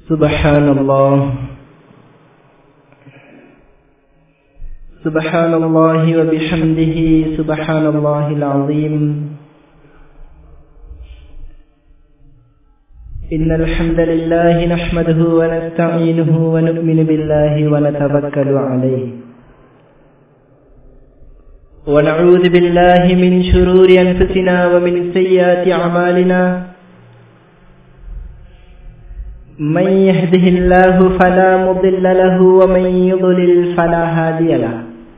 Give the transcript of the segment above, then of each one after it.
سبحان الله سبحان الله وبحمده سبحان الله العظيم إن الحمد لله نحمده ونستعينه ونؤمن بالله ونتوكل عليه ونعوذ بالله من شرور أنفسنا ومن سيئات أعمالنا من يهده الله فلا مضل له ومن يضلل فلا هادي له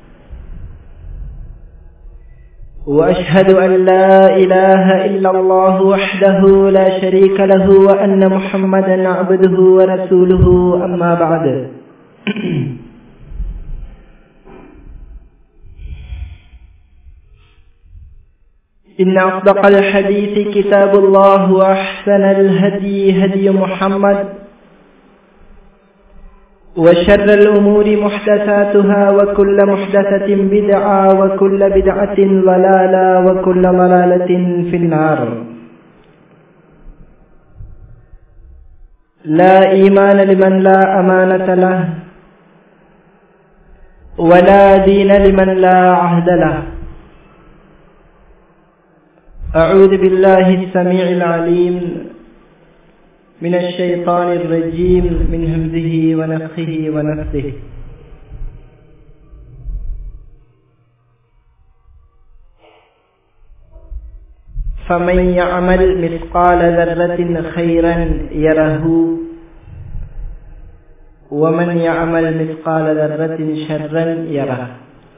وأشهد أن لا إله إلا الله وحده لا شريك له وأن محمدا عبده ورسوله أما بعد إن أصدق الحديث كتاب الله وأحسن الهدي هدي محمد وشر الأمور محدثاتها وكل محدثة بدعة وكل بدعة ضلالة وكل ضلالة في النار لا إيمان لمن لا أمانة له ولا دين لمن لا عهد له أعوذ بالله السميع العليم من الشيطان الرجيم من همزه ونفخه ونفسه فمن يعمل مثقال ذرة خيرا يره ومن يعمل مثقال ذرة شرا يره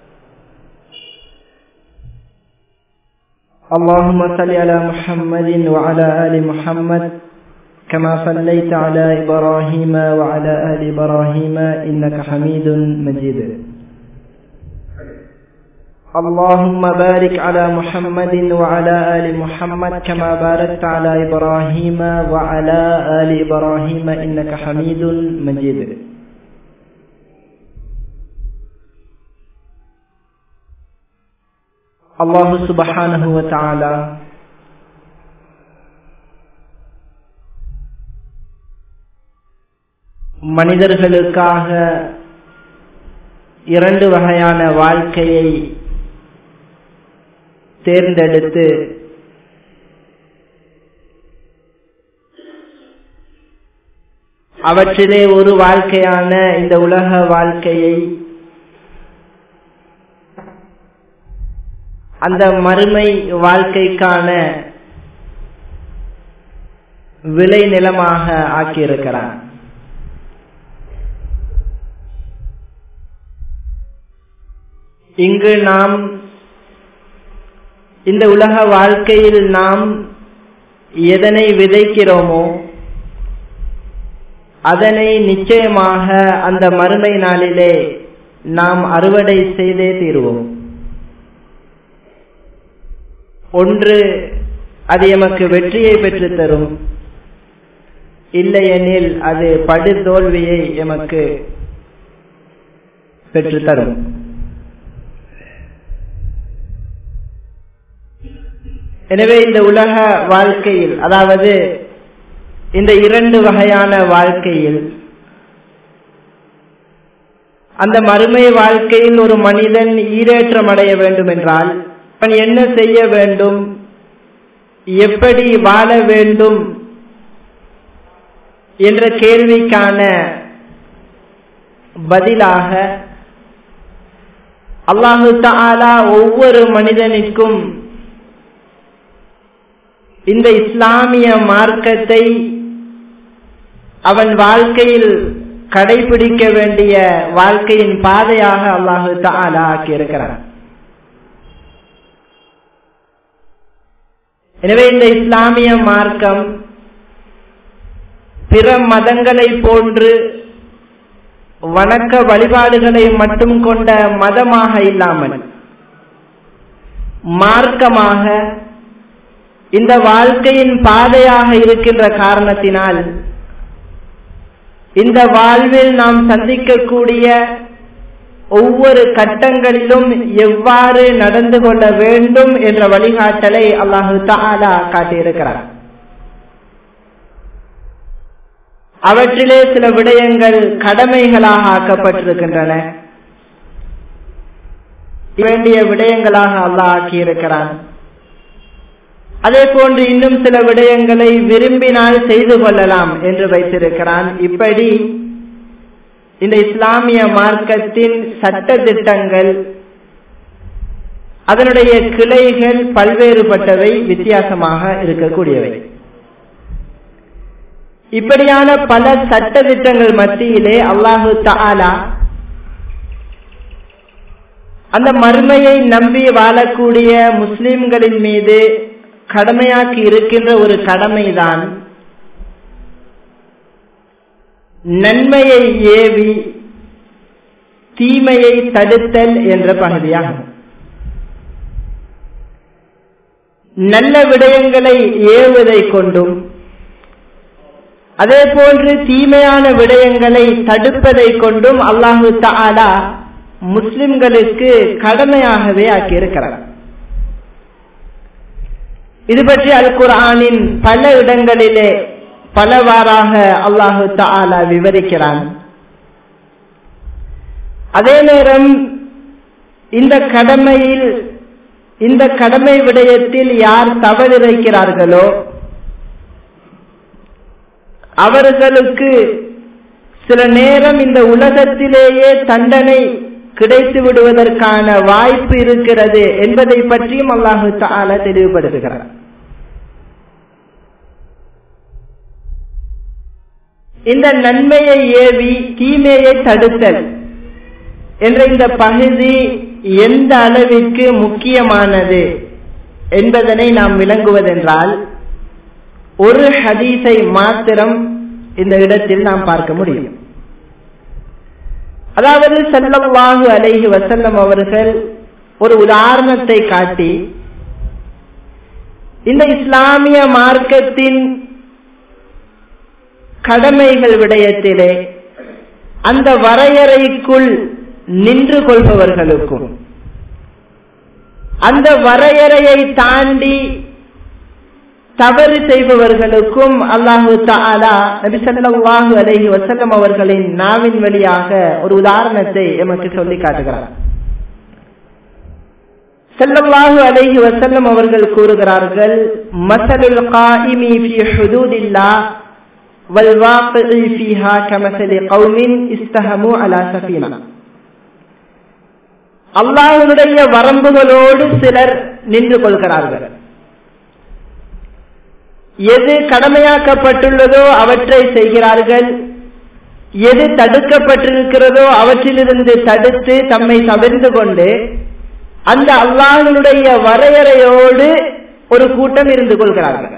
اللهم صل على محمد وعلى آل محمد كما صليت على إبراهيم وعلى آل إبراهيم إنك حميد مجيد اللهم بارك على محمد وعلى آل محمد كما باركت على إبراهيم وعلى آل إبراهيم إنك حميد مجيد அல்லாஹு சுபஹானஹு வ தஆலா மனிதர்களுக்காக இரண்டு வகையான வாழ்க்கையை தேர்ந்தெடுத்து அவற்றிலே ஒரு வாழ்க்கையான இந்த உலக வாழ்க்கையை அந்த மறுமை வாழ்க்கைக்கான விளை நிலமாக ஆக்கியிருக்கிறான் இங்கு நாம் இந்த உலக வாழ்க்கையில் நாம் எதனை விதைக்கிறோமோ அதனை நிச்சயமாக அந்த மறுமை நாளிலே நாம் அறுவடை செய்தே தீருவோம் ஒன்று அது எமக்கு வெற்றியை பெற்று தரும் இல்லையெனில் அது படு தோல்வியை எமக்கு பெற்று தரும் எனவே இந்த உலக வாழ்க்கையில் அதாவது இந்த இரண்டு வகையான வாழ்க்கையில் அந்த மறுமை வாழ்க்கையில் ஒரு மனிதன் ஈரேற்றம் அடைய வேண்டும் என்றால் அவன் என்ன செய்ய வேண்டும் எப்படி வாழ வேண்டும் என்ற கேள்விக்கான பதிலாக அல்லாஹு தாலா ஒவ்வொரு மனிதனுக்கும் இந்த இஸ்லாமிய மார்க்கத்தை அவன் வாழ்க்கையில் கடைபிடிக்க வேண்டிய வாழ்க்கையின் பாதையாக அல்லாஹு தாலா ஆக்கியிருக்கிறான் எனவே இந்த இஸ்லாமிய மார்க்கம் பிற மதங்களை போன்று வணக்க வழிபாடுகளை மட்டும் கொண்ட மதமாக இல்லாமல் மார்க்கமாக இந்த வாழ்க்கையின் பாதையாக இருக்கின்ற காரணத்தினால் இந்த வாழ்வில் நாம் சந்திக்கக்கூடிய ஒவ்வொரு கட்டங்களிலும் எவ்வாறு நடந்து கொள்ள வேண்டும் என்ற வழிகாட்டலை அல்லாஹு தாலா காட்டியிருக்கிறார் அவற்றிலே சில விடயங்கள் கடமைகளாக ஆக்கப்பட்டிருக்கின்றன வேண்டிய விடயங்களாக அல்லாஹ் ஆக்கியிருக்கிறான் அதே போன்று இன்னும் சில விடயங்களை விரும்பினால் செய்து கொள்ளலாம் என்று வைத்திருக்கிறான் இப்படி இந்த இஸ்லாமிய மார்க்கத்தின் சட்ட திட்டங்கள் அதனுடைய கிளைகள் பல்வேறுபட்டவை வித்தியாசமாக இருக்கக்கூடியவை இப்படியான பல சட்ட திட்டங்கள் மத்தியிலே அல்லாஹு தாலா அந்த மறுமையை நம்பி வாழக்கூடிய முஸ்லிம்களின் மீது கடமையாக்கி இருக்கின்ற ஒரு கடமைதான் நன்மையை ஏவி தீமையை தடுத்தல் என்ற பகுதியாகும் நல்ல விடயங்களை ஏவுவதை கொண்டும் அதே போன்று தீமையான விடயங்களை தடுப்பதை கொண்டும் அல்லாஹு தாலா முஸ்லிம்களுக்கு கடமையாகவே ஆக்கியிருக்கிறார் இது பற்றி அல் குரானின் பல இடங்களிலே பலவாறாக அல்லாஹு தாலா விவரிக்கிறான் அதே நேரம் இந்த கடமையில் இந்த கடமை விடயத்தில் யார் தவறிழைக்கிறார்களோ அவர்களுக்கு சில நேரம் இந்த உலகத்திலேயே தண்டனை கிடைத்து விடுவதற்கான வாய்ப்பு இருக்கிறது என்பதை பற்றியும் அல்லாஹு தாலா தெளிவுபடுத்துகிறார் இந்த நன்மையை ஏவி தீமையை தடுத்தல் என்ற இந்த பகுதி எந்த அளவிற்கு முக்கியமானது என்பதனை நாம் விளங்குவதென்றால் ஒரு ஹதீஸை மாத்திரம் இந்த இடத்தில் நாம் பார்க்க முடியும் அதாவது செல்லவாகு அலைஹி வசல்லம் அவர்கள் ஒரு உதாரணத்தை காட்டி இந்த இஸ்லாமிய மார்க்கத்தின் கடமைகள் விடயத்திலே அந்த வரையறைக்குள் நின்று கொள்பவர்களுக்கும் அந்த வரையறையை தாண்டி தவறு செய்பவர்களுக்கும் அல்லாஹு தாலா நபி சல்லாஹு அலஹி வசல்லம் அவர்களின் நாவின் வழியாக ஒரு உதாரணத்தை எமக்கு சொல்லி காட்டுகிறார் செல்லல்லாஹு அலைஹி வசல்லம் அவர்கள் கூறுகிறார்கள் மசலுல் காயிமி ஃபி ஹுதூதில்லா வல் வாqi'i ஃபீஹா கமஸலி கௌமின் இஸ்தஹமு அலா சஃபீனா அல்லாஹ்வுடைய வரம்புகளோடு சிலர் நின்று கொள்கிறார்கள் எது கடமையாக்கப்பட்டுள்ளதோ அவற்றை செய்கிறார்கள் எது தடுக்கப்பட்டிருக்கிறதோ அவற்றிலிருந்து தடுத்து தம்மை தவிர்த்து கொண்டு அந்த அல்லாஹனுடைய வரையறையோடு ஒரு கூட்டம் இருந்து கொள்கிறார்கள்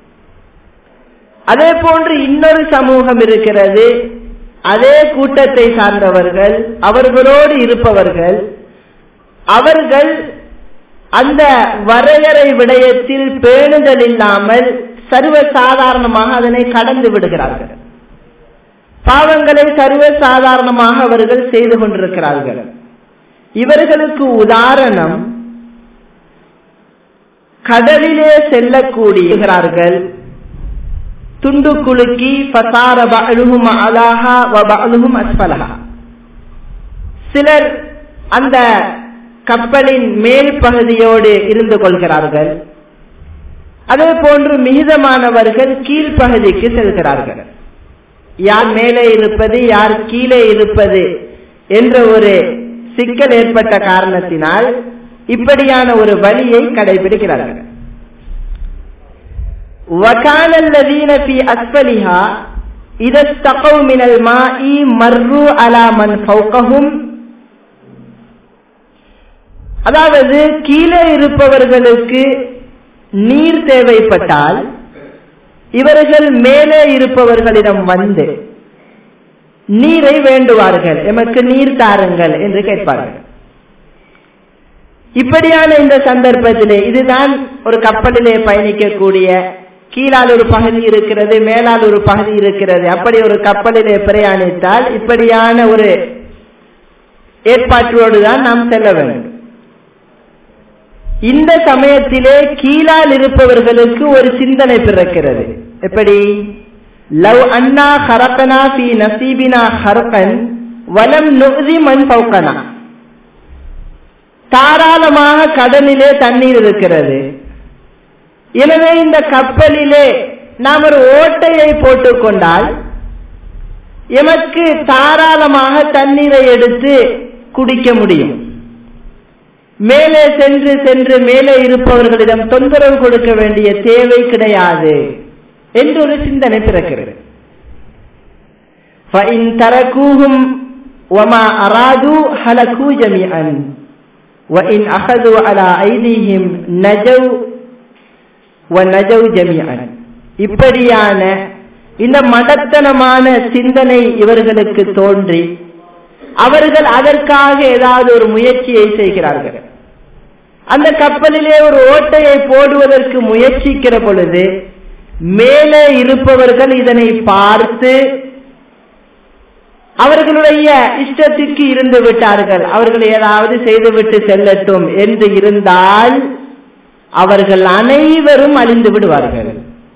அதே போன்று இன்னொரு சமூகம் இருக்கிறது அதே கூட்டத்தை சார்ந்தவர்கள் அவர்களோடு இருப்பவர்கள் அவர்கள் அந்த வரையறை விடயத்தில் பேணுதல் இல்லாமல் சர்வ சாதாரணமாக அதனை கடந்து விடுகிறார்கள் பாவங்களை சர்வ சாதாரணமாக அவர்கள் செய்து கொண்டிருக்கிறார்கள் இவர்களுக்கு உதாரணம் கடலிலே செல்லக்கூடியகிறார்கள் துண்டு குலுக்கி பசார பஅலுஹும் அலாஹா வ பஅலுஹும் அஸ்ஃபலஹா சிலர் அந்த கப்பலின் மேல் பகுதியோடு இருந்து கொள்கிறார்கள் அதே போன்று மிகிதமானவர்கள் கீழ்ப்பகுதிக்கு செல்கிறார்கள் யார் மேலே இருப்பது யார் கீழே இருப்பது என்ற ஒரு சிக்கல் ஏற்பட்ட காரணத்தினால் இப்படியான ஒரு வழியை கடைபிடிக்கிறார்கள் وكان الذين في أسفلها إذا استقوا من الماء مروا على من فوقهم அதாவது கீழே இருப்பவர்களுக்கு நீர் தேவைப்பட்டால் இவர்கள் மேலே இருப்பவர்களிடம் வந்து நீரை வேண்டுவார்கள் எமக்கு நீர் தாருங்கள் என்று கேட்பார்கள் இப்படியான இந்த சந்தர்ப்பத்திலே இதுதான் ஒரு கப்பலிலே பயணிக்கக்கூடிய கீழால் ஒரு பகுதி இருக்கிறது மேலால் ஒரு பகுதி இருக்கிறது அப்படி ஒரு கப்பலிலே பிரயாணித்தால் இப்படியான ஒரு ஏற்பாட்டோடு தான் நாம் செல்ல வேண்டும் இந்த சமயத்திலே கீழால் இருப்பவர்களுக்கு ஒரு சிந்தனை பிறக்கிறது எப்படி லவ் அண்ணா ஹரக்கனா ஃபி நசீபினா ஹர்கன் வலம் நுதி மண் பௌக்கனா தாராளமாக கடலிலே தண்ணீர் இருக்கிறது எனவே இந்த கப்பலிலே நாம் ஒரு ஓட்டையை போட்டுக்கொண்டால் எமக்கு தாராளமாக தண்ணீரை எடுத்து குடிக்க முடியும் மேலே சென்று சென்று மேலே இருப்பவர்களிடம் தொந்தரவு கொடுக்க வேண்டிய தேவை கிடையாது என்று ஒரு சிந்தனை பிறக்கிறது தரக்கூகும் وما أرادوا هلكوا جميعا وإن أخذوا على أيديهم نجوا ونجوا جميعا இப்படியான இந்த மடத்தனமான சிந்தனை இவர்களுக்கு தோன்றி அவர்கள் அதற்காக ஏதாவது ஒரு முயற்சியை செய்கிறார்கள் அந்த கப்பலிலே ஒரு ஓட்டையை போடுவதற்கு முயற்சிக்கிற பொழுது மேலே இருப்பவர்கள் இதனை பார்த்து அவர்களுடைய இஷ்டத்திற்கு இருந்து விட்டார்கள் அவர்கள் ஏதாவது செய்துவிட்டு செல்லட்டும் என்று இருந்தால் அவர்கள் அனைவரும் அழிந்து விடுவார்கள்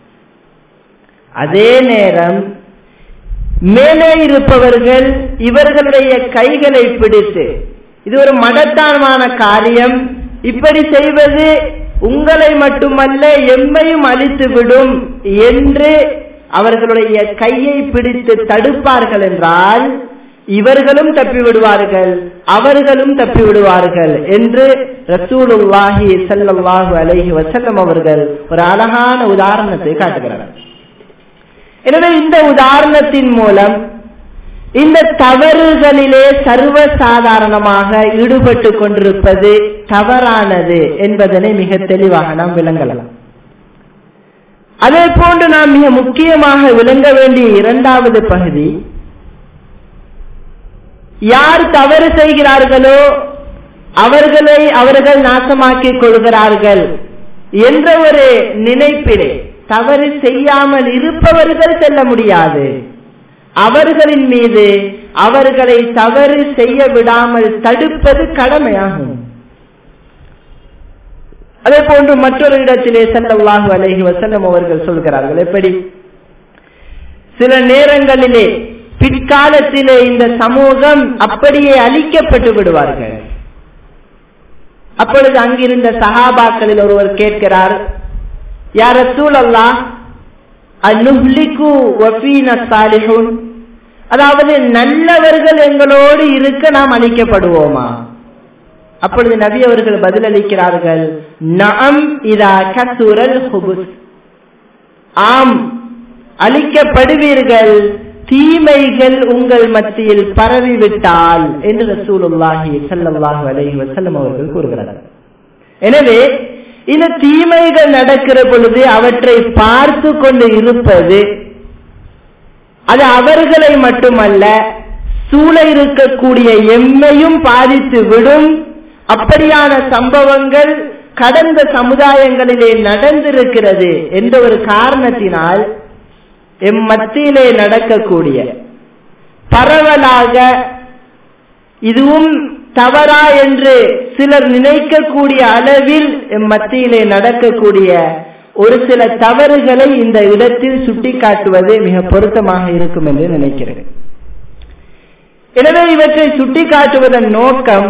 அதே நேரம் மேலே இருப்பவர்கள் இவர்களுடைய கைகளை பிடித்து இது ஒரு மடத்தானமான காரியம் இப்படி செய்வது உங்களை மட்டுமல்ல எம்மையும் அழித்து விடும் என்று அவர்களுடைய கையை பிடித்து தடுப்பார்கள் என்றால் இவர்களும் தப்பி விடுவார்கள் அவர்களும் தப்பி விடுவார்கள் என்று ரசூலுல்லாஹி சல்லாஹூ அலஹி வசல்லம் அவர்கள் ஒரு அழகான உதாரணத்தை காட்டுகிறார்கள் எனவே இந்த உதாரணத்தின் மூலம் இந்த தவறுகளிலே சர்வ சாதாரணமாக ஈடுபட்டு கொண்டிருப்பது தவறானது என்பதனை மிக தெளிவாக நாம் விளங்கலாம் அதே போன்று நாம் மிக முக்கியமாக விளங்க வேண்டிய இரண்டாவது பகுதி யார் தவறு செய்கிறார்களோ அவர்களை அவர்கள் நாசமாக்கிக் கொள்கிறார்கள் என்ற ஒரு நினைப்பிலே தவறு செய்யாமல் இருப்பவர்கள் செல்ல முடியாது அவர்களின் மீது அவர்களை தவறு செய்ய விடாமல் தடுப்பது கடமையாகும் அதே போன்று மற்றொரு இடத்திலே செல்லவாக அலைஹி வசல்லம் அவர்கள் சொல்கிறார்கள் எப்படி சில நேரங்களிலே பிற்காலத்திலே இந்த சமூகம் அப்படியே அழிக்கப்பட்டு விடுவார்கள் அப்பொழுது அங்கிருந்த சகாபாக்களில் ஒருவர் கேட்கிறார் யார சூழல்லா அந்நுஹ்லிக்கு வஃபீன சாலிஹுன் அதாவது நல்லவர்கள் எங்களோடு இருக்க நாம் அழிக்கப்படுவோமா அப்பொழுது நபி அவர்கள் பதிலளிக்கிறார்கள் நம் இதா கசுரல் ஹுபுஸ் ஆம் அழிக்கப்படுவீர்கள் தீமைகள் உங்கள் மத்தியில் பரவிவிட்டால் என்று ரசூலுல்லாஹி ஸல்லல்லாஹு அலைஹி வஸல்லம் அவர்கள் கூறுகிறார்கள் எனவே இந்த தீமைகள் நடக்கிற பொழுது அவற்றை பார்த்து கொண்டு இருப்பது அது அவர்களை மட்டுமல்ல சூழ இருக்கக்கூடிய எம்மையும் பாதித்து விடும் அப்படியான சம்பவங்கள் கடந்த சமுதாயங்களிலே நடந்திருக்கிறது என்ற ஒரு காரணத்தினால் எம் மத்தியிலே நடக்கக்கூடிய பரவலாக இதுவும் தவறா என்று சிலர் நினைக்கக்கூடிய அளவில் எம் மத்தியிலே நடக்கக்கூடிய ஒரு சில தவறுகளை இந்த இடத்தில் சுட்டிக்காட்டுவது மிக பொருத்தமாக இருக்கும் என்று நினைக்கிறேன் எனவே இவற்றை சுட்டிக்காட்டுவதன் நோக்கம்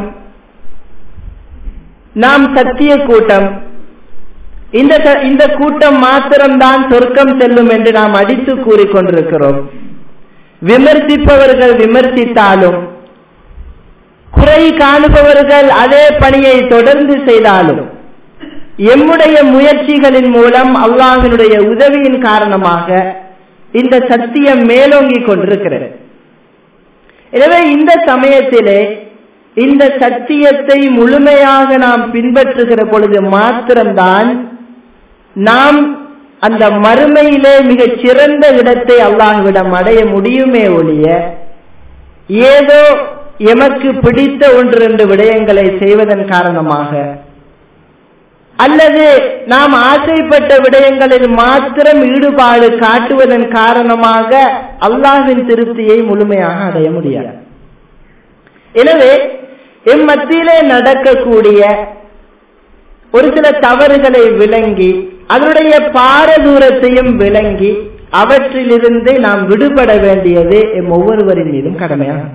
நாம் சத்திய கூட்டம் இந்த இந்த கூட்டம் மாத்திரம்தான் சொர்க்கம் செல்லும் என்று நாம் அடித்து கூறிக்கொண்டிருக்கிறோம் விமர்சிப்பவர்கள் விமர்சித்தாலும் குறை காணுபவர்கள் அதே பணியை தொடர்ந்து செய்தாலும் எம்முடைய முயற்சிகளின் மூலம் அல்லாஹினுடைய உதவியின் காரணமாக இந்த சத்தியம் மேலோங்கிக் கொண்டிருக்கிறது எனவே இந்த சமயத்திலே இந்த சத்தியத்தை முழுமையாக நாம் பின்பற்றுகிற பொழுது மாத்திரம்தான் நாம் அந்த மறுமையிலே மிகச் சிறந்த இடத்தை அல்லாஹ்விடம் அடைய முடியுமே ஒழிய ஏதோ எமக்கு பிடித்த ஒன்று ரெண்டு விடயங்களை செய்வதன் காரணமாக அல்லது நாம் ஆசைப்பட்ட விடயங்களில் மாத்திரம் ஈடுபாடு காட்டுவதன் காரணமாக அல்லாஹின் திருப்தியை முழுமையாக அடைய முடியாது எனவே எம் மத்தியிலே நடக்கக்கூடிய ஒரு சில தவறுகளை விளங்கி அதனுடைய பாரதூரத்தையும் விளங்கி அவற்றிலிருந்து நாம் விடுபட வேண்டியது எம் ஒவ்வொருவரின் மீதும் கடமையாகும்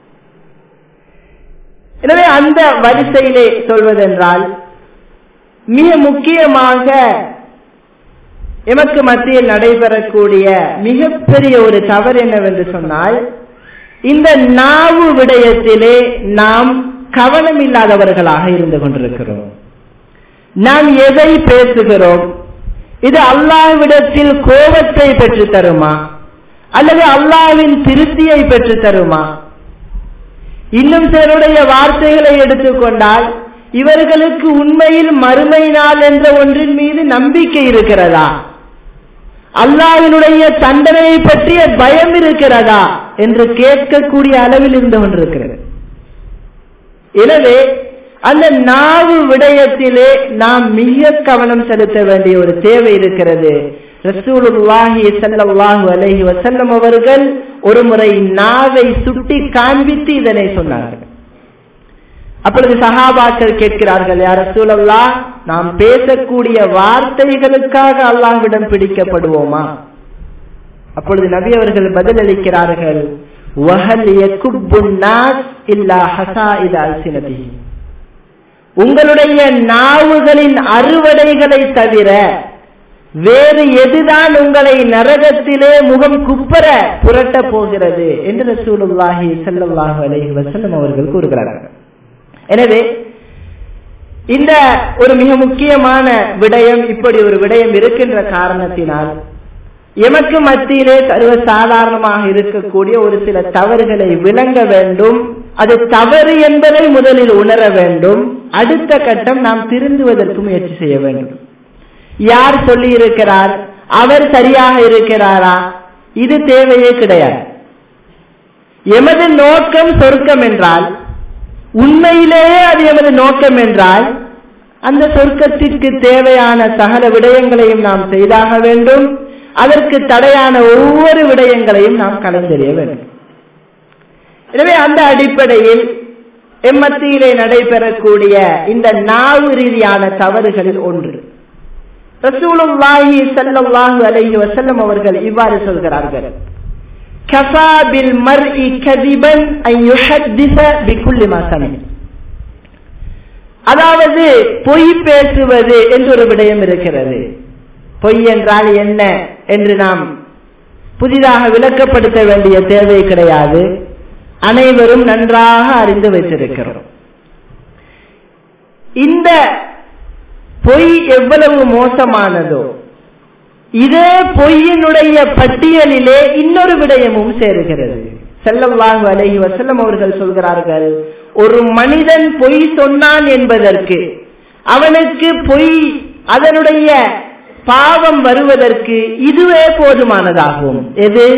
எனவே அந்த வரிசையிலே சொல்வதென்றால் மிக முக்கியமாக எமக்கு மத்தியில் நடைபெறக்கூடிய மிகப்பெரிய ஒரு தவறு என்னவென்று சொன்னால் இந்த நாவு விடயத்திலே நாம் கவனம் இல்லாதவர்களாக இருந்து கொண்டிருக்கிறோம் நாம் எதை பேசுகிறோம் இது அல்லாஹ்விடத்தில் கோபத்தை பெற்று தருமா அல்லது அல்லாவின் திருப்தியை பெற்று தருமா இன்னும் சிலருடைய வார்த்தைகளை எடுத்துக்கொண்டால் இவர்களுக்கு உண்மையில் மறுமை நாள் என்ற ஒன்றின் மீது நம்பிக்கை இருக்கிறதா அல்லாவினுடைய தண்டனையை பற்றிய பயம் இருக்கிறதா என்று கேட்கக்கூடிய அளவில் இருந்து கொண்டிருக்கிறது எனவே அந்த நாவு விடயத்திலே நாம் மிக கவனம் செலுத்த வேண்டிய ஒரு தேவை இருக்கிறது ரசூலுல்லாஹி ஸல்லல்லாஹு அலைஹி வஸல்லம் அவர்கள் ஒரு முறை நாவை சுட்டி காண்பித்து இதனை சொன்னார்கள் அப்பொழுது சஹாபாக்கள் கேட்கிறார்கள் யார் ரசூலல்லா நாம் பேசக்கூடிய வார்த்தைகளுக்காக அல்லாஹ்விடம் பிடிக்கப்படுவோமா அப்பொழுது நபி அவர்கள் பதில் அளிக்கிறார்கள் வஹல் யகுப்பு நாஸ் இல்லா ஹசாயித அல்சினதிஹி உங்களுடைய நாவுகளின் அறுவடைகளை தவிர வேறு எதுதான் உங்களை நரகத்திலே முகம் குப்பர புரட்ட போகிறது என்று ரசூலுல்லாஹி ஸல்லல்லாஹு அலைஹி வஸல்லம் அவர்கள் கூறுகிறார்கள் எனவே இந்த ஒரு மிக முக்கியமான விடயம் இப்படி ஒரு விடயம் இருக்கின்ற காரணத்தினால் எமக்கு மத்தியிலே சர்வ சாதாரணமாக இருக்கக்கூடிய ஒரு சில தவறுகளை விளங்க வேண்டும் அது தவறு என்பதை முதலில் உணர வேண்டும் அடுத்த கட்டம் நாம் திருந்துவதற்கு முயற்சி செய்ய வேண்டும் யார் சொல்லி இருக்கிறார் அவர் சரியாக இருக்கிறாரா இது தேவையே கிடையாது எமது நோக்கம் சொர்க்கம் என்றால் உண்மையிலேயே அது எமது நோக்கம் என்றால் அந்த சொர்க்கத்திற்கு தேவையான சகல விடயங்களையும் நாம் செய்தாக வேண்டும் அதற்கு தடையான ஒவ்வொரு விடயங்களையும் நாம் கலந்தெறிய வேண்டும் எனவே அந்த அடிப்படையில் எம்மத்தியிலே நடைபெறக்கூடிய இந்த நாவு ரீதியான தவறுகளில் ஒன்று ரசூலுல்லாஹி ஸல்லல்லாஹு அலைஹி வஸல்லம் அவர்கள் இவ்வாறு சொல்கிறார்கள் கஃபா பில் மர்இ கதிபன் அன் யுஹத்திஸ பிகுல்லி மா சமி அதாவது பொய் பேசுவது என்று ஒரு விடயம் இருக்கிறது பொய் என்றால் என்ன என்று நாம் புதிதாக விளக்கப்படுத்த வேண்டிய தேவை கிடையாது அனைவரும் நன்றாக அறிந்து வைத்திருக்கிறோம் இந்த பொய் எவ்வளவு மோசமானதோ இதே பொய்யினுடைய பட்டியலிலே இன்னொரு விடயமும் சேருகிறது செல்லவாங்க அலஹி வசல்லம் அவர்கள் சொல்கிறார்கள் ஒரு மனிதன் பொய் சொன்னான் என்பதற்கு அவனுக்கு பொய் அதனுடைய பாவம் வருவதற்கு இதுவே போதுமானதாகும் எது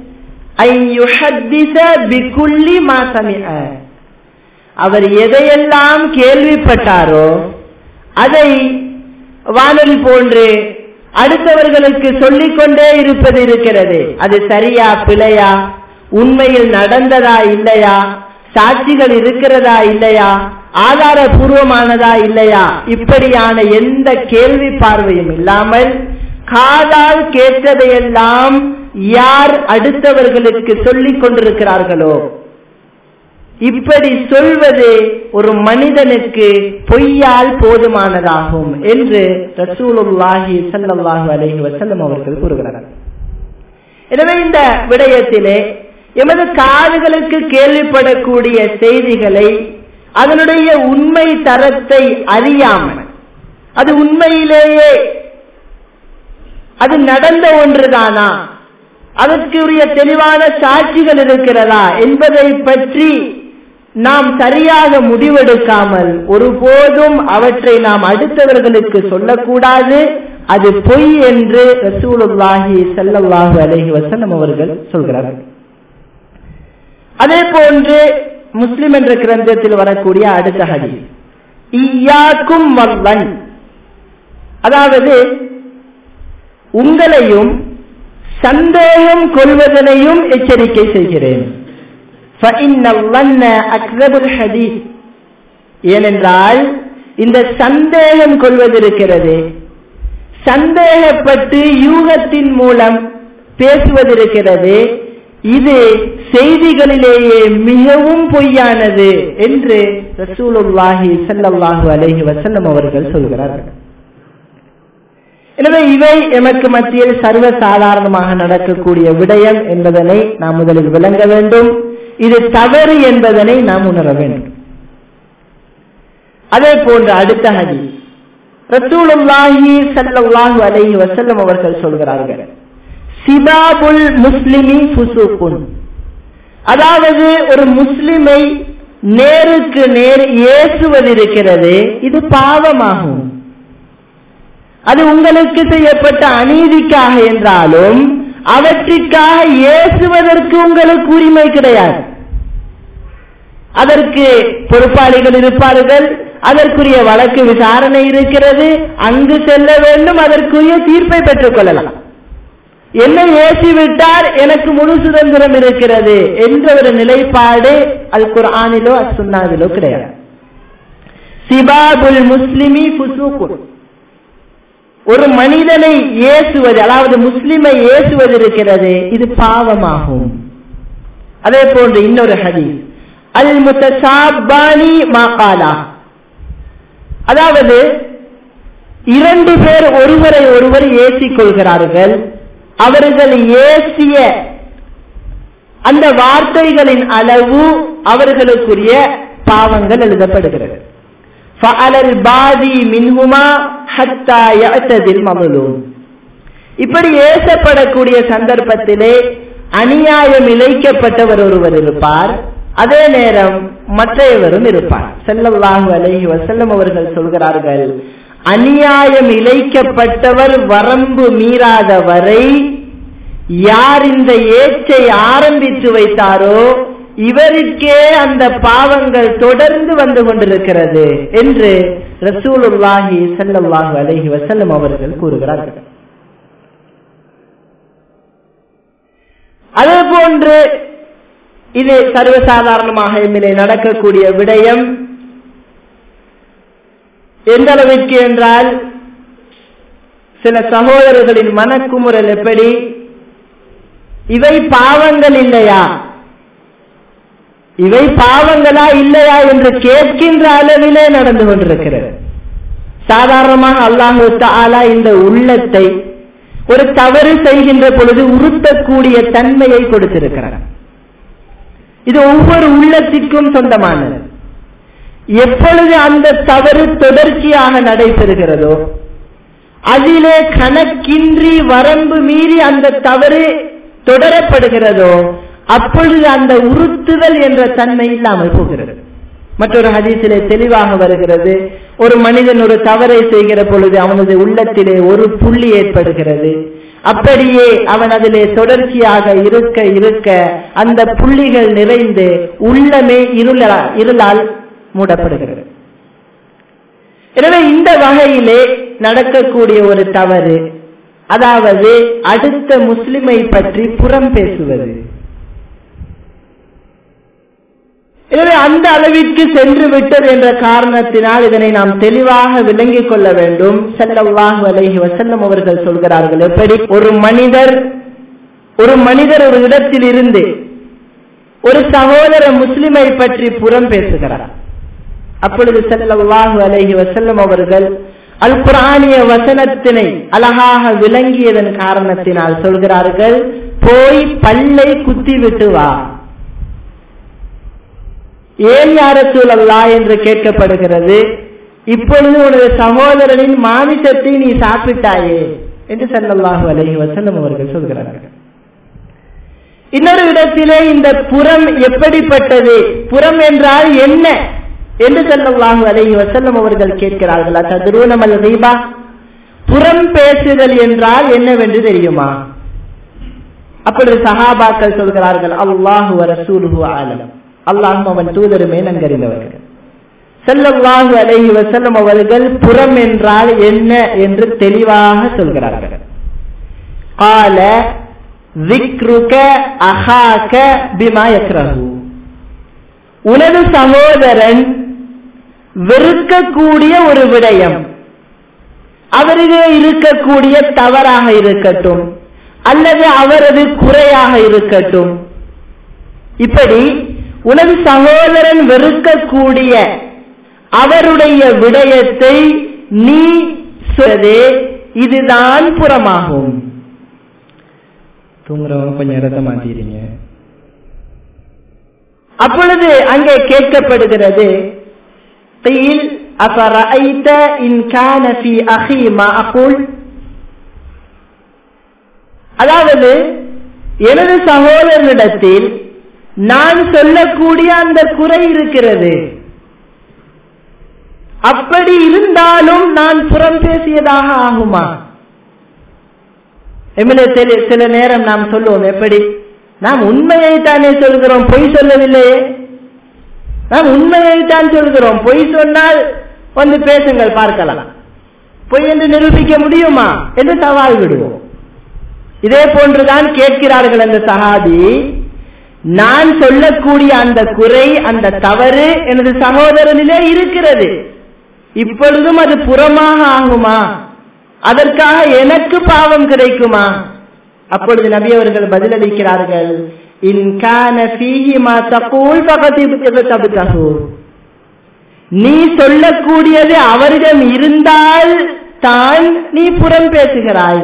அவர் எதையெல்லாம் கேள்விப்பட்டாரோ அதை வானொலி போன்று அடுத்தவர்களுக்கு சொல்லிக்கொண்டே இருப்பது இருக்கிறது அது சரியா பிழையா உண்மையில் நடந்ததா இல்லையா சாட்சிகள் இருக்கிறதா இல்லையா ஆதாரபூர்வமானதா இல்லையா இப்படியான எந்த கேள்வி பார்வையும் இல்லாமல் காதால் கேட்டதையெல்லாம் யார் அடுத்தவர்களுக்கு சொல்லிக் கொண்டிருக்கிறார்களோ இப்படி சொல்வது ஒரு மனிதனுக்கு பொய்யால் போதுமானதாகும் என்று ரசூலுல்லாஹி ஸல்லல்லாஹு அலைஹி வஸல்லம் அவர்கள் கூறுகிறார்கள் எனவே இந்த விடயத்திலே எமது காதுகளுக்கு கேள்விப்படக்கூடிய செய்திகளை அதனுடைய உண்மை தரத்தை அறியாமல் அது உண்மையிலேயே அது நடந்த ஒன்றுதானா அதற்குரிய தெளிவான சாட்சிகள் இருக்கிறதா என்பதை பற்றி நாம் சரியாக முடிவெடுக்காமல் ஒருபோதும் அவற்றை நாம் அடுத்தவர்களுக்கு சொல்லக்கூடாது அது பொய் என்று ரசூலுல்லாஹி ஸல்லல்லாஹு அலைஹி வஸல்லம் அவர்கள் சொல்கிறார்கள் அதே போன்று முஸ்லிம் என்ற கிரந்தத்தில் வரக்கூடிய அடுத்த ஹதீஸ் ஈயாக்கும் வல்லன் அதாவது உங்களையும் சந்தேகம் கொள்வதனையும் எச்சரிக்கை செய்கிறேன் ஏனென்றால் இந்த சந்தேகம் கொள்வது இருக்கிறது சந்தேகப்பட்டு யூகத்தின் மூலம் பேசுவதிருக்கிறது இது செய்திகளிலேயே மிகவும் பொய்யானது என்று ரசூலுல்லாஹி ஸல்லல்லாஹு அலைஹி வஸல்லம் அவர்கள் சொல்கிறார்கள் எனவே இவை எமக்கு மத்தியில் சர்வ சாதாரணமாக நடக்கக்கூடிய விடயம் என்பதனை நாம் முதலில் விளங்க வேண்டும் இது தவறு என்பதனை நாம் உணர வேண்டும் அதே போன்று அடுத்த ஹதி ரசூலுல்லாஹி ஸல்லல்லாஹு அலைஹி வஸல்லம் அவர்கள் சொல்கிறார்கள் சிபாபுல் முஸ்லிமி ஃபுசூக்குன் அதாவது ஒரு முஸ்லிமை நேருக்கு நேர் ஏசுவதிருக்கிறது இது பாவமாகும் அது உங்களுக்கு செய்யப்பட்ட அநீதிக்காக என்றாலும் அவற்றிற்காக ஏசுவதற்கு உங்களுக்கு உரிமை கிடையாது அதற்கு பொறுப்பாளிகள் இருப்பார்கள் அதற்குரிய வழக்கு விசாரணை இருக்கிறது அங்கு செல்ல வேண்டும் அதற்குரிய தீர்ப்பை பெற்றுக் கொள்ளலாம் என்னை ஏசிவிட்டார் எனக்கு முழு சுதந்திரம் இருக்கிறது என்ற ஒரு நிலைப்பாடு அது குர்ஆனிலோ சுன்னாவிலோ கிடையாது சிபாபுல் முஸ்லிமி ஃபுசூக்குன் ஒரு மனிதனை ஏசுவது அதாவது முஸ்லிமை ஏசுவது இருக்கிறது இது பாவமாகும் அதே போன்று இன்னொரு ஹதீஸ் அல் முத்தசாபானி மாகாலா அதாவது இரண்டு பேர் ஒருவரை ஒருவர் ஏசிக் கொள்கிறார்கள் அவர்கள் ஏசிய அந்த வார்த்தைகளின் அளவு அவர்களுக்குரிய பாவங்கள் எழுதப்படுகிறது இப்படி ஏசப்படக்கூடிய சந்தர்ப்பத்திலே அநியாயம் இழைக்கப்பட்டவர் ஒருவர் இருப்பார் அதே நேரம் மற்றையவரும் இருப்பார் செல்லல்லாஹு அலைஹி வசல்லம் அவர்கள் சொல்கிறார்கள் அநியாயம் இழைக்கப்பட்டவர் வரம்பு மீறாத வரை யார் இந்த ஏச்சை ஆரம்பித்து வைத்தாரோ இவருக்கே அந்த பாவங்கள் தொடர்ந்து வந்து கொண்டிருக்கிறது என்று ரசூலுல்லாஹி சல்லல்லாஹு அலைஹி வசல்லம் அவர்கள் கூறுகிறார்கள் அதே போன்று இது சர்வசாதாரணமாக எம்மிலே நடக்கக்கூடிய விடயம் எந்த அளவிற்கு என்றால் சில சகோதரர்களின் மனக்குமுறல் எப்படி இவை பாவங்கள் இல்லையா இவை பாவங்களா இல்லையா என்று கேட்கின்ற அளவிலே நடந்து கொண்டிருக்கிறது சாதாரணமாக அல்லாஹு தாலா இந்த உள்ளத்தை ஒரு தவறு செய்கின்ற பொழுது உறுத்தக்கூடிய தன்மையை கொடுத்திருக்கிறார் இது ஒவ்வொரு உள்ளத்திற்கும் சொந்தமானது எப்பொழுது அந்த தவறு தொடர்ச்சியாக நடைபெறுகிறதோ அதிலே கணக்கின்றி வரம்பு மீறி அந்த தவறு தொடரப்படுகிறதோ அப்பொழுது அந்த உறுத்துதல் என்ற தன்மை இல்லாமல் போகிறது மற்றொரு ஹதீசிலே தெளிவாக வருகிறது ஒரு மனிதன் ஒரு தவறை செய்கிற பொழுது அவனது உள்ளத்திலே ஒரு புள்ளி ஏற்படுகிறது அப்படியே அவன் அதிலே தொடர்ச்சியாக இருக்க இருக்க அந்த புள்ளிகள் நிறைந்து உள்ளமே இருளா இருளால் மூடப்படுகிறது எனவே இந்த வகையிலே நடக்கக்கூடிய ஒரு தவறு அதாவது அடுத்த முஸ்லிமை பற்றி புறம் பேசுவது எனவே அந்த அளவிற்கு சென்று விட்டது என்ற காரணத்தினால் இதனை நாம் தெளிவாக விளங்கிக் கொள்ள வேண்டும் செல்லவாக அலைஹி வசல்லம் அவர்கள் சொல்கிறார்கள் எப்படி ஒரு மனிதர் ஒரு மனிதர் ஒரு இடத்தில் இருந்து ஒரு சகோதர முஸ்லிமை பற்றி புறம் பேசுகிறார் அப்பொழுது செல்லவாக அலைஹி வசல்லம் அவர்கள் அல் குரானிய வசனத்தினை அழகாக விளங்கியதன் காரணத்தினால் சொல்கிறார்கள் போய் பல்லை குத்தி விட்டு வா ஏன் யாரத்தூள் அல்லா என்று கேட்கப்படுகிறது இப்பொழுது உனது சகோதரனின் மாமிசத்தை நீ சாப்பிட்டாயே என்று சல்லல்லாஹு அலைஹி வசல்லம் அவர்கள் சொல்கிறார்கள் இன்னொரு இடத்திலே இந்த புறம் எப்படிப்பட்டது புறம் என்றால் என்ன என்று சல்லல்லாஹு அலைஹி வசல்லம் அவர்கள் கேட்கிறார்கள் ததுருணமல் ரீபா புறம் பேசுதல் என்றால் என்னவென்று தெரியுமா அப்பொழுது சஹாபாக்கள் சொல்கிறார்கள் அல்லாஹு ரசூலுஹு ஆலம் அல்லாஹும் அவன் தூதருமே நன்கறிந்தவர்கள் செல்லல்லாஹு அலைஹி வசல்லம் அவர்கள் புறம் என்றால் என்ன என்று தெளிவாக சொல்கிறார்கள் கால விக்ருக அஹாக பிமா யக்ரஹு உனது சகோதரன் வெறுக்கக்கூடிய ஒரு விடயம் அவரிலே இருக்கக்கூடிய தவறாக இருக்கட்டும் அல்லது அவரது குறையாக இருக்கட்டும் இப்படி உனது சகோதரன் வெறுக்கக்கூடிய அவருடைய விடயத்தை நீ சொல்வது இதுதான் புறமாகும் தூங்குறவங்க கொஞ்சம் இடத்த மாத்திடுறீங்க அப்பொழுது அங்கே கேட்கப்படுகிறது قيل أفرأيت إن كان في أخي ما أقول அதாவது எனது சகோதரனிடத்தில் நான் சொல்லக்கூடிய அந்த குறை இருக்கிறது அப்படி இருந்தாலும் நான் புறம் பேசியதாக ஆகுமா எம்மிலே சில சில நேரம் நாம் சொல்லுவோம் எப்படி நாம் உண்மையை தானே சொல்கிறோம் பொய் சொல்லவில்லையே நாம் உண்மையை தான் சொல்கிறோம் பொய் சொன்னால் வந்து பேசுங்கள் பார்க்கலாம் பொய் என்று நிரூபிக்க முடியுமா என்று சவால் விடுவோம் இதே போன்றுதான் கேட்கிறார்கள் அந்த சகாதி நான் சொல்லக்கூடிய அந்த குறை அந்த தவறு எனது சகோதரனிலே இருக்கிறது இப்பொழுதும் அது புறமாக ஆகுமா அதற்காக எனக்கு பாவம் கிடைக்குமா அப்பொழுது நபி அவர்கள் பதிலளிக்கிறார்கள் நீ சொல்லக்கூடியது அவரிடம் இருந்தால் தான் நீ புறம் பேசுகிறாய்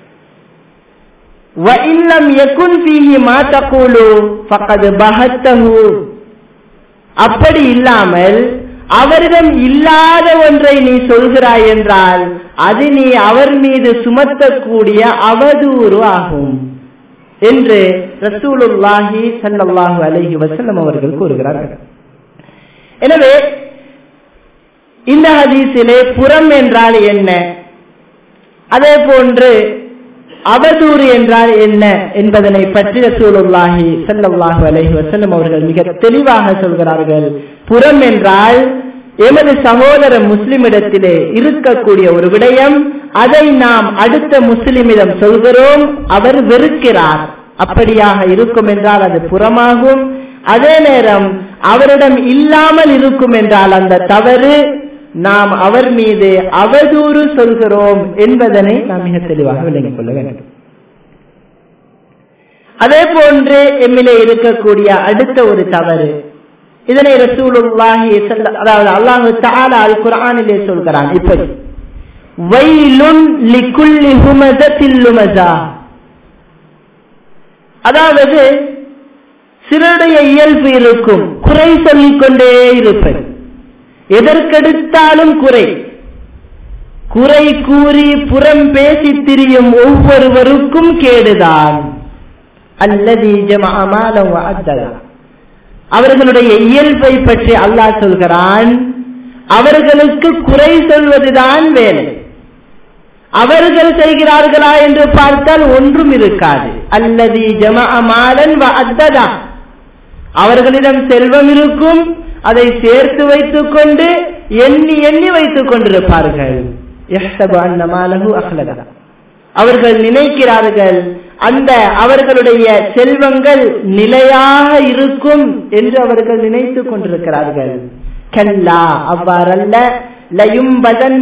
அப்படி இல்லாமல் அவரிடம் இல்லாத ஒன்றை நீ சொல்கிறாய் என்றால் அது நீ அவர் மீது சுமத்தக்கூடிய அவதூறு ஆகும் என்று ரசூலுல்லாஹி சல்லாஹு அலஹி வசல்லம் அவர்கள் கூறுகிறார்கள் எனவே இந்த ஹதீஸிலே புறம் என்றால் என்ன அதே போன்று அவதூறு என்றால் என்ன என்பதனை பற்றி ரசூலுல்லாஹி சல்லாஹு அலஹி வசல்லம் அவர்கள் மிக தெளிவாக சொல்கிறார்கள் புறம் என்றால் எமது சகோதர முஸ்லிமிடத்திலே இருக்கக்கூடிய ஒரு விடயம் அதை நாம் அடுத்த முஸ்லிமிடம் சொல்கிறோம் அவர் வெறுக்கிறார் அப்படியாக இருக்கும் என்றால் அது புறமாகும் அதே நேரம் அவரிடம் இல்லாமல் இருக்கும் என்றால் அந்த தவறு நாம் அவர் மீது அவதூறு சொல்கிறோம் என்பதனை நாம் மிக தெளிவாக விளங்கிக் கொள்ள வேண்டும் அதே போன்று எம்மிலே இருக்கக்கூடிய அடுத்த ஒரு தவறு இதனை ரசூலுல்லாஹி அதாவது அல்லாஹு தஆலா அல் குர்ஆனிலே சொல்கிறான் இப்படி வைலுன் லிகுல்லி ஹுமதத்தில் லுமஸா அதாவது சிலருடைய இயல்பு இருக்கும் குறை சொல்லிக் கொண்டே இருப்பது எதற்கெடுத்தாலும் குறை குறை கூறி புறம் பேசி திரியும் ஒவ்வொருவருக்கும் கேடுதான் அல்லது ஜமாலம் அத்ததா அவர்களுடைய இயல்பை பற்றி அல்லாஹ் சொல்கிறான் அவர்களுக்கு குறை சொல்வதுதான் வேலை அவர்கள் செய்கிறார்களா என்று பார்த்தால் ஒன்றும் இருக்காது அல்லது ஜமாலன் அத்ததா அவர்களிடம் செல்வம் இருக்கும் அதை சேர்த்து வைத்துக் கொண்டு எண்ணி எண்ணி வைத்துக் கொண்டிருப்பார்கள் அவர்கள் நினைக்கிறார்கள் அந்த அவர்களுடைய செல்வங்கள் நிலையாக இருக்கும் என்று அவர்கள் நினைத்துக் கொண்டிருக்கிறார்கள் கல்லா அவ்வாறல்ல லயும்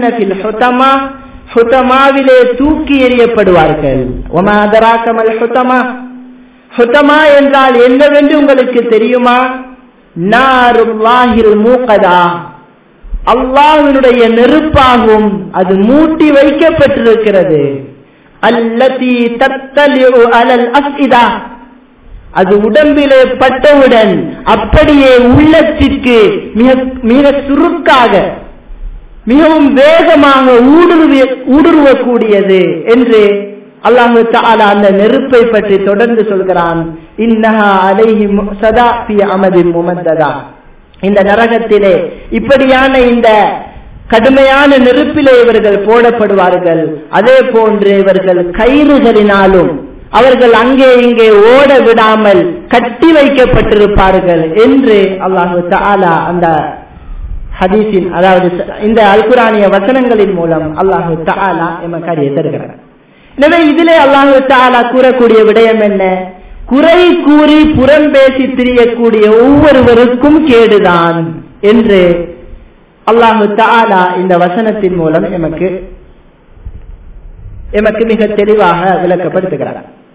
ஹுதமாவிலே தூக்கி எறியப்படுவார்கள் ஒமாதராக்கமல் ஹுதமா ஹுதமா என்றால் என்னவென்று உங்களுக்கு தெரியுமா நாருல்லாஹில் மூக்கதா அல்லாஹினுடைய நெருப்பாகும் அது மூட்டி வைக்கப்பட்டிருக்கிறது அல்லதி தத்தலிஉ அலல் அஸ்இதா அது உடம்பிலே பட்டவுடன் அப்படியே உள்ளத்திற்கு மிக மிக சுருக்காக மிகவும் வேகமாக ஊடுருவி ஊடுருவக்கூடியது என்று அல்லாஹு தாலா அந்த நெருப்பை பற்றி தொடர்ந்து சொல்கிறான் இன்னஹா அலைஹி சதா பி அமதின் முமத்ததா இந்த நரகத்திலே இப்படியான இந்த கடுமையான நெருப்பிலே இவர்கள் போடப்படுவார்கள் அதே போன்று இவர்கள் கயிறுகளினாலும் அவர்கள் அங்கே இங்கே ஓட விடாமல் கட்டி வைக்கப்பட்டிருப்பார்கள் என்று அல்லாஹு தாலா அந்த ஹதீஸின் அதாவது இந்த அல்குரானிய வசனங்களின் மூலம் அல்லாஹு தாலா எமக்கு அறிய தருகிறார் எனவே இதிலே அல்லாஹு தாலா கூறக்கூடிய விடயம் என்ன குறை கூறி புறம் பேசி திரியக்கூடிய ஒவ்வொருவருக்கும் கேடுதான் என்று அல்லாஹு தாலா இந்த வசனத்தின் மூலம் எமக்கு எமக்கு மிக தெளிவாக விளக்கப்படுத்துகிறார்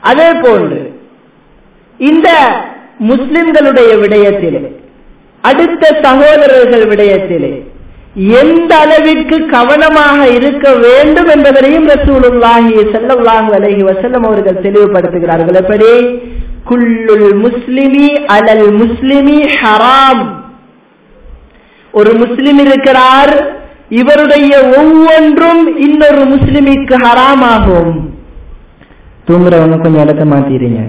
அதே போன்று இந்த முஸ்லிம்களுடைய விடயத்திலே அடுத்த சகோதரர்கள் விடயத்திலே எந்த அளவிற்கு கவனமாக இருக்க வேண்டும் என்பதனையும் ரசூலுல்லாஹி ஸல்லல்லாஹு அலைஹி வஸல்லம் அவர்கள் தெளிவுபடுத்துகிறார்கள் எப்படி குல்லுல் முஸ்லிமி அலல் முஸ்லிமி ஹராம் ஒரு முஸ்லிம் இருக்கிறார் இவருடைய ஒவ்வொன்றும் இன்னொரு முஸ்லிமிற்கு ஹராமாகும் தூங்குறவங்க கொஞ்சம் இடத்த மாத்திடுங்க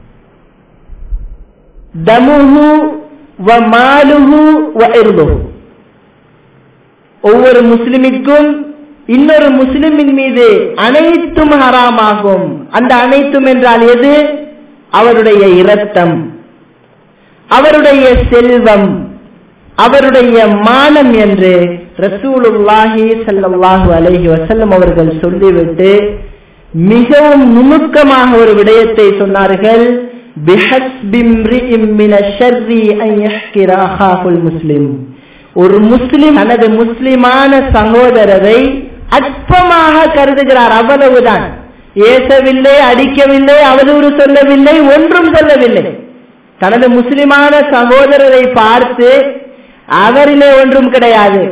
தமுஹு வ மாலுஹு வ இர்துஹு ஒவ்வொரு முஸ்லிமிற்கும் இன்னொரு முஸ்லிமின் மீது அனைத்தும் ஹராமாகும் அந்த அனைத்தும் என்றால் எது அவருடைய இரத்தம் அவருடைய செல்வம் அவருடைய மானம் என்று ரசூலுல்லாஹி ஸல்லல்லாஹு அலைஹி வஸல்லம் அவர்கள் சொல்லிவிட்டு மிகவும் நுணுக்கமாக ஒரு விடயத்தை சொன்னார்கள் முஸ்லிம் ஒரு முஸ்லிம் தனது முஸ்லிமான சகோதரரை அற்பமாக கருதுகிறார் அவ்வளவுதான் ஏசவில்லை அடிக்கவில்லை அவதூறு சொல்லவில்லை ஒன்றும் சொல்லவில்லை தனது முஸ்லிமான சகோதரரை பார்த்து அவரிலே ஒன்றும் கிடையாது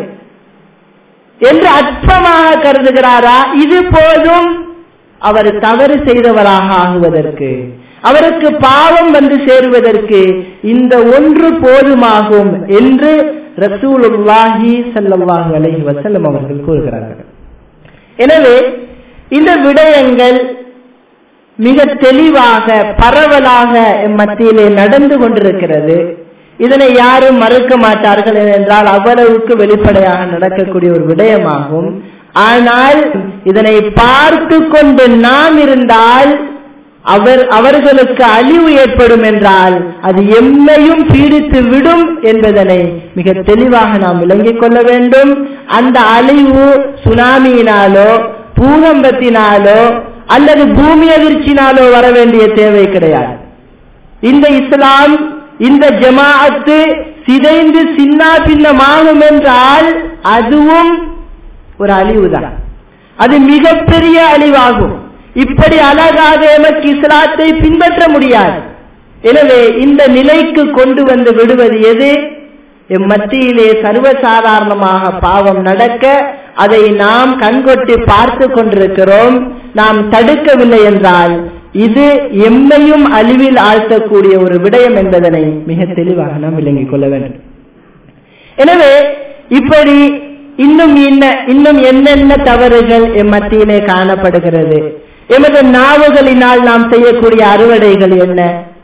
என்று அற்பமாக கருதுகிறாரா இது போதும் அவர் தவறு செய்தவராக ஆகுவதற்கு அவருக்கு பாவம் வந்து சேருவதற்கு இந்த ஒன்று போதுமாகும் என்று ரசூலுல்லாஹி ஸல்லல்லாஹு அலைஹி வஸல்லம் அவர்கள் கூறுகிறார்கள் எனவே இந்த விடயங்கள் மிக தெளிவாக பரவலாக மத்தியிலே நடந்து கொண்டிருக்கிறது இதனை யாரும் மறுக்க மாட்டார்கள் என்றால் அவ்வளவுக்கு வெளிப்படையாக நடக்கக்கூடிய ஒரு விடயமாகும் ஆனால் இதனை பார்த்து கொண்டு நாம் இருந்தால் அவர் அவர்களுக்கு அழிவு ஏற்படும் என்றால் அது எம்மையும் பீடித்து விடும் என்பதனை மிக தெளிவாக நாம் விளங்கிக் கொள்ள வேண்டும் அந்த அழிவு சுனாமியினாலோ பூகம்பத்தினாலோ அல்லது பூமி அதிர்ச்சினாலோ வர வேண்டிய தேவை கிடையாது இந்த இஸ்லாம் இந்த ஜமாஅத்து சிதைந்து சின்ன பின்னமாகும் என்றால் அதுவும் ஒரு அழிவுதான் அது மிகப்பெரிய அழிவாகும் இப்படி அழகாக எமக்கு இஸ்லாத்தை பின்பற்ற முடியாது எனவே இந்த நிலைக்கு கொண்டு வந்து விடுவது எது எம் மத்தியிலே சர்வசாதாரணமாக பாவம் நடக்க அதை நாம் கண்கொட்டி பார்த்து கொண்டிருக்கிறோம் நாம் தடுக்கவில்லை என்றால் இது எம்மையும் அழிவில் ஆழ்த்தக்கூடிய ஒரு விடயம் என்பதனை மிக தெளிவாக நாம் விளங்கிக் கொள்ள வேண்டும் எனவே இப்படி இன்னும் என்ன இன்னும் என்னென்ன தவறுகள் எம் மத்தியிலே காணப்படுகிறது எமது நாவுகளினால் நாம் செய்யக்கூடிய அறுவடைகள் என்ன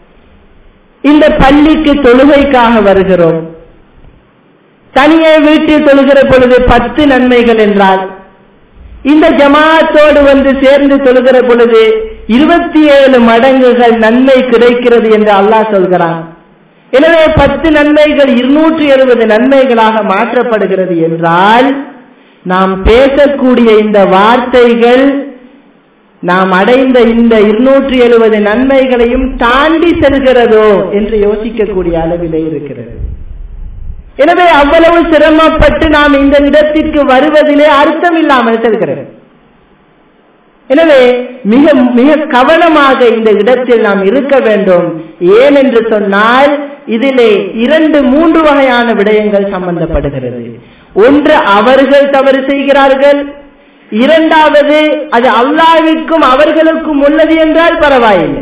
இந்த பள்ளிக்கு தொழுகைக்காக வருகிறோம் தனியே வீட்டில் தொழுகிற பொழுது பத்து நன்மைகள் என்றால் இந்த ஜமாத்தோடு வந்து சேர்ந்து தொழுகிற பொழுது இருபத்தி ஏழு மடங்குகள் நன்மை கிடைக்கிறது என்று அல்லாஹ் சொல்கிறான் எனவே பத்து நன்மைகள் இருநூற்றி எழுபது நன்மைகளாக மாற்றப்படுகிறது என்றால் நாம் பேசக்கூடிய இந்த வார்த்தைகள் நாம் அடைந்த இந்த இருநூற்றி எழுபது நன்மைகளையும் தாண்டி செல்கிறதோ என்று யோசிக்கக்கூடிய அளவிலே இருக்கிறது எனவே அவ்வளவு சிரமப்பட்டு நாம் இந்த இடத்திற்கு வருவதிலே அர்த்தம் இல்லாமல் செல்கிறது எனவே மிக மிக கவனமாக இந்த இடத்தில் நாம் இருக்க வேண்டும் ஏன் என்று சொன்னால் இதிலே இரண்டு மூன்று வகையான விடயங்கள் சம்பந்தப்படுகிறது ஒன்று அவர்கள் தவறு செய்கிறார்கள் இரண்டாவது அது அல்லாவிற்கும் அவர்களுக்கும் உள்ளது என்றால் பரவாயில்லை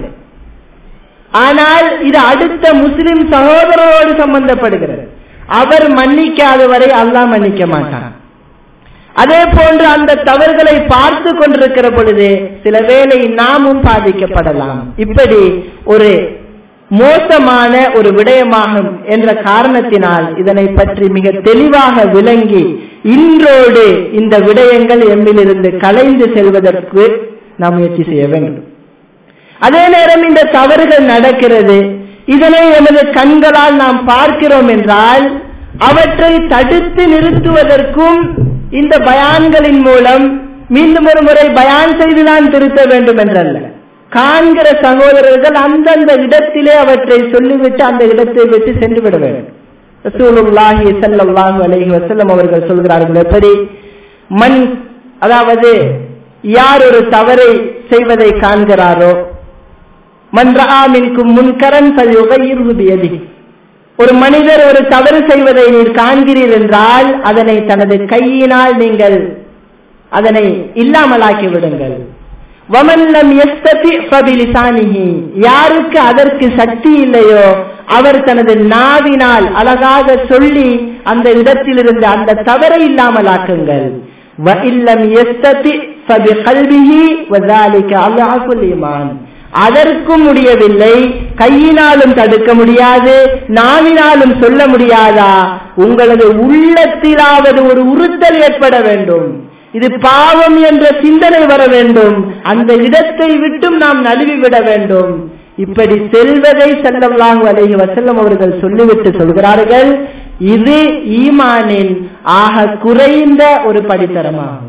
ஆனால் இது அடுத்த முஸ்லிம் சகோதரரோடு சம்பந்தப்படுகிறது அவர் மன்னிக்காத வரை அல்லாஹ் மன்னிக்க மாட்டான் அதே போன்று அந்த தவறுகளை பார்த்து கொண்டிருக்கிற பொழுது சில வேளை நாமும் பாதிக்கப்படலாம் இப்படி ஒரு மோசமான ஒரு விடயமாகும் என்ற காரணத்தினால் இதனை பற்றி மிக தெளிவாக விளங்கி இன்றோடு இந்த விடயங்கள் எம்மிலிருந்து கலைந்து செல்வதற்கு நாம் முயற்சி செய்ய வேண்டும் அதே நேரம் இந்த தவறுகள் நடக்கிறது இதனை எமது கண்களால் நாம் பார்க்கிறோம் என்றால் அவற்றை தடுத்து நிறுத்துவதற்கும் இந்த பயான்களின் மூலம் மீண்டும் ஒரு முறை பயான் செய்துதான் திருத்த வேண்டும் என்றல்ல காண்கிற சகோதரர்கள் அந்தந்த இடத்திலே அவற்றை சொல்லிவிட்டு அந்த இடத்தை விட்டு சென்று விட வேண்டும் ரசூலுல்லாஹி ஸல்லல்லாஹு அலைஹி வஸல்லம் அவர்கள் சொல்கிறார்கள் எப்படி மண் அதாவது யார் ஒரு தவறை செய்வதை காண்கிறாரோ மன்றாமின்கும் முன்கரன் பல்யுகையிருபதியதி ஒரு மனிதர் ஒரு தவறு செய்வதை நீர் காண்கிறீர் என்றால் அதனை தனது கையினால் நீங்கள் அதனை இல்லாமலாக்கி விடுங்கள் வமல்லம் எஸ்தபி பபிலிசானிஹி யாருக்கு அதற்கு சக்தி இல்லையோ அவர் தனது நாவினால் அழகாக சொல்லி அந்த இடத்திலிருந்து அந்த தவறை இல்லாமலாக்குங்கள் வஇல்லம் எஸ்தபி ஃபபிகல்பிஹி வذلك அல்லாஹுல் ஈமான் அதற்கும் முடியவில்லை கையினாலும் தடுக்க முடியாது நாவினாலும் சொல்ல முடியாதா உங்களது உள்ளத்திலாவது ஒரு உறுத்தல் ஏற்பட வேண்டும் இது பாவம் என்ற சிந்தனை வர வேண்டும் அந்த இடத்தை விட்டும் நாம் நழுவி விட வேண்டும் இப்படி செல்வதை செல்லல்லாஹு அலைஹி வசல்லம் அவர்கள் சொல்லிவிட்டு சொல்கிறார்கள் இது ஈமானின் ஆக குறைந்த ஒரு படித்தரமாகும்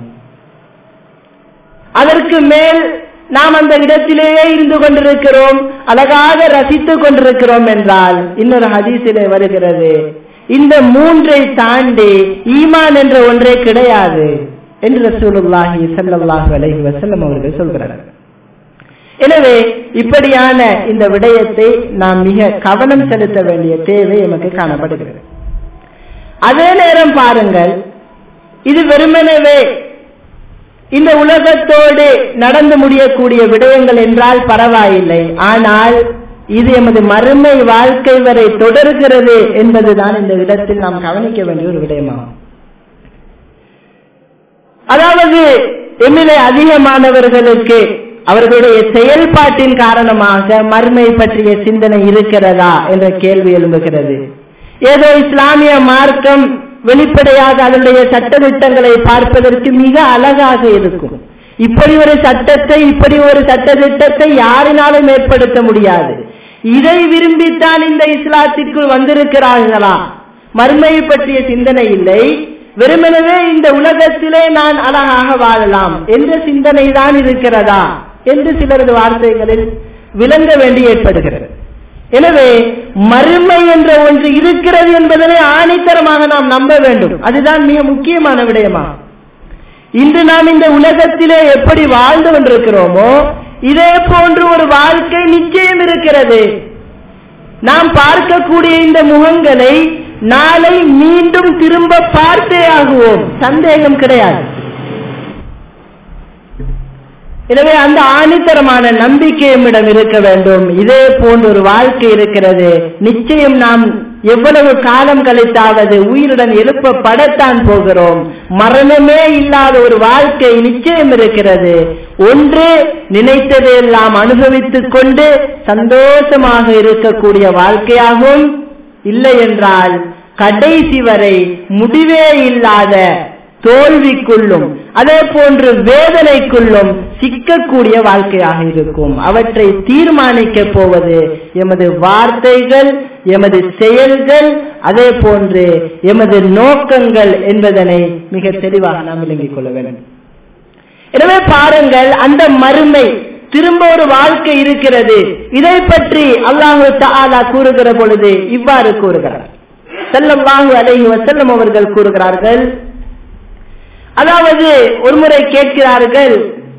அதற்கு மேல் நாம் அந்த இடத்திலேயே இருந்து கொண்டிருக்கிறோம் அழகாக ரசித்துக் கொண்டிருக்கிறோம் என்றால் இன்னொரு ஹதீஸிலே வருகிறது இந்த மூன்றை தாண்டி ஈமான் என்ற ஒன்றே கிடையாது என்று ரசூலுல்லாஹி ஸல்லல்லாஹு அலைஹி வஸல்லம் அவர்கள் சொல்கிறார்கள் எனவே இப்படியான இந்த விடயத்தை நாம் மிக கவனம் செலுத்த வேண்டிய தேவை எமக்கு காணப்படுகிறது அதே நேரம் பாருங்கள் இது வெறுமனவே இந்த உலகத்தோடு நடந்து முடியக்கூடிய விடயங்கள் என்றால் பரவாயில்லை ஆனால் இது எமது மறுமை வாழ்க்கை வரை தொடர்கிறது என்பதுதான் இந்த இடத்தில் நாம் கவனிக்க வேண்டிய ஒரு விடயமாகும் அதாவது எம்மிலே அதிகமானவர்களுக்கு அவர்களுடைய செயல்பாட்டின் காரணமாக மர்மை பற்றிய சிந்தனை இருக்கிறதா என்ற கேள்வி எழும்புகிறது ஏதோ இஸ்லாமிய மார்க்கம் வெளிப்படையாக அதனுடைய சட்டத்திட்டங்களை பார்ப்பதற்கு மிக அழகாக இருக்கும் இப்படி ஒரு சட்டத்தை இப்படி ஒரு சட்டத்திட்டத்தை யாரினாலும் ஏற்படுத்த முடியாது இதை விரும்பித்தான் இந்த இஸ்லாத்திற்குள் வந்திருக்கிறார்களா மர்மையை பற்றிய சிந்தனை இல்லை வெறுமனவே இந்த உலகத்திலே நான் அழகாக வாழலாம் என்ற சிந்தனை தான் இருக்கிறதா என்று சிலரது வார்த்தைகளில் விளங்க வேண்டி ஏற்படுகிறது எனவே மறுமை என்ற ஒன்று இருக்கிறது என்பதனை ஆணித்தரமாக நாம் நம்ப வேண்டும் அதுதான் மிக முக்கியமான விடயமா இன்று நாம் இந்த உலகத்திலே எப்படி வாழ்ந்து கொண்டிருக்கிறோமோ இதே போன்று ஒரு வாழ்க்கை நிச்சயம் இருக்கிறது நாம் பார்க்கக்கூடிய இந்த முகங்களை நாளை மீண்டும் திரும்ப பார்த்தே ஆகுவோம் சந்தேகம் கிடையாது எனவே அந்த ஆணித்தரமான நம்பிக்கை நம்மிடம் இருக்க வேண்டும் இதே போன்ற ஒரு வாழ்க்கை இருக்கிறது நிச்சயம் நாம் எவ்வளவு காலம் கழித்தாவது உயிருடன் எழுப்பப்படத்தான் போகிறோம் மரணமே இல்லாத ஒரு வாழ்க்கை நிச்சயம் இருக்கிறது ஒன்று நினைத்ததையெல்லாம் அனுபவித்துக் கொண்டு சந்தோஷமாக இருக்கக்கூடிய வாழ்க்கையாகும் இல்லை என்றால் கடைசி வரை முடிவே இல்லாத தோல்விக்குள்ளும் அதே போன்று வேதனைக்குள்ளும் சிக்கக்கூடிய வாழ்க்கையாக இருக்கும் அவற்றை தீர்மானிக்க போவது எமது வார்த்தைகள் எமது செயல்கள் அதே போன்று எமது நோக்கங்கள் என்பதனை மிக தெளிவாக நாம் விளங்கிக் கொள்ள வேண்டும் எனவே பாருங்கள் அந்த மறுமை திரும்ப ஒரு வாழ்க்கை இருக்கிறது இதை பற்றி அல்லாஹு தாலா கூறுகிற பொழுது இவ்வாறு கூறுகிறார் செல்லம் வாங்கு அலைஹி வசல்லம் அவர்கள் கூறுகிறார்கள் அதாவது ஒருமுறை கேட்கிறார்கள்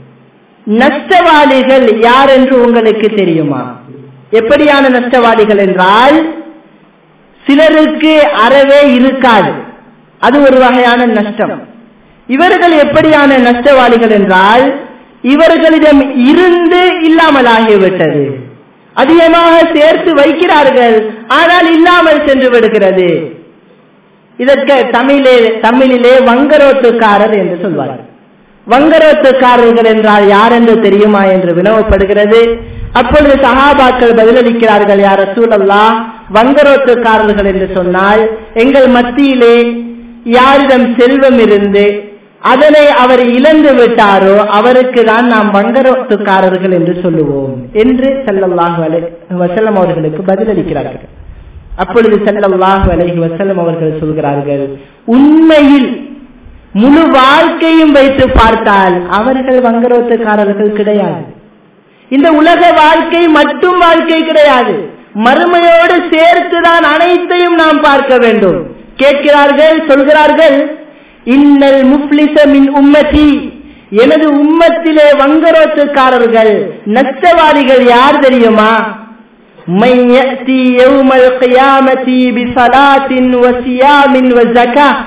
நஷ்டவாளிகள் யார் என்று உங்களுக்கு தெரியுமா எப்படியான நஷ்டவாளிகள் என்றால் சிலருக்கு அறவே இருக்காது அது ஒரு வகையான நஷ்டம் இவர்கள் எப்படியான நஷ்டவாளிகள் என்றால் இவர்களிடம் இருந்து இல்லாமல் ஆகிவிட்டது அதிகமாக சேர்த்து வைக்கிறார்கள் ஆனால் இல்லாமல் சென்று விடுகிறது இதற்கு தமிழே தமிழிலே வங்கரோத்துக்காரர் என்று சொல்வார்கள் வங்கரோத்துக்காரர்கள் என்றால் யார் என்று தெரியுமா என்று வினவப்படுகிறது அப்பொழுது சகாபாக்கள் பதிலளிக்கிறார்கள் யார் சூழல்லா வங்கரோத்துக்காரர்கள் என்று சொன்னால் எங்கள் மத்தியிலே யாரிடம் செல்வம் இருந்து அதனை அவர் இழந்து விட்டாரோ அவருக்கு தான் நாம் வங்கரோத்துக்காரர்கள் என்று சொல்லுவோம் என்று செல்லல்லாஹு வசல்லம் அவர்களுக்கு பதிலளிக்கிறார்கள் அப்பொழுது செல்லல்லாஹு அலைஹி வசல்லம் அவர்கள் சொல்கிறார்கள் உண்மையில் முழு வாழ்க்கையும் வைத்து பார்த்தால் அவர்கள் வங்கரோத்துக்காரர்கள் கிடையாது இந்த உலக வாழ்க்கை மட்டும் வாழ்க்கை கிடையாது மறுமையோடு சேர்த்துதான் அனைத்தையும் நாம் பார்க்க வேண்டும் கேட்கிறார்கள் சொல்கிறார்கள் இன்னல் முப்ளிச மின் உம்மதி எனது உம்மத்திலே வங்கரோத்துக்காரர்கள் நஷ்டவாதிகள் யார் தெரியுமா من يأتي يوم القيامة بصلاة وصيام وزكاة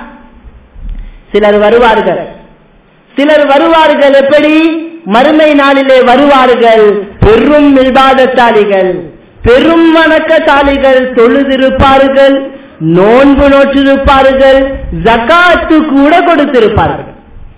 சிலர் வருவார்கள் சிலர் வருவார்கள் எப்படி மறுமை நாளிலே வருவார்கள் பெரும் விவாதத்தாளிகள் பெரும் வணக்கத்தாளிகள் தொழுதிருப்பார்கள் நோன்பு நோற்றிருப்பார்கள் ஜகாத்து கூட கொடுத்திருப்பார்கள்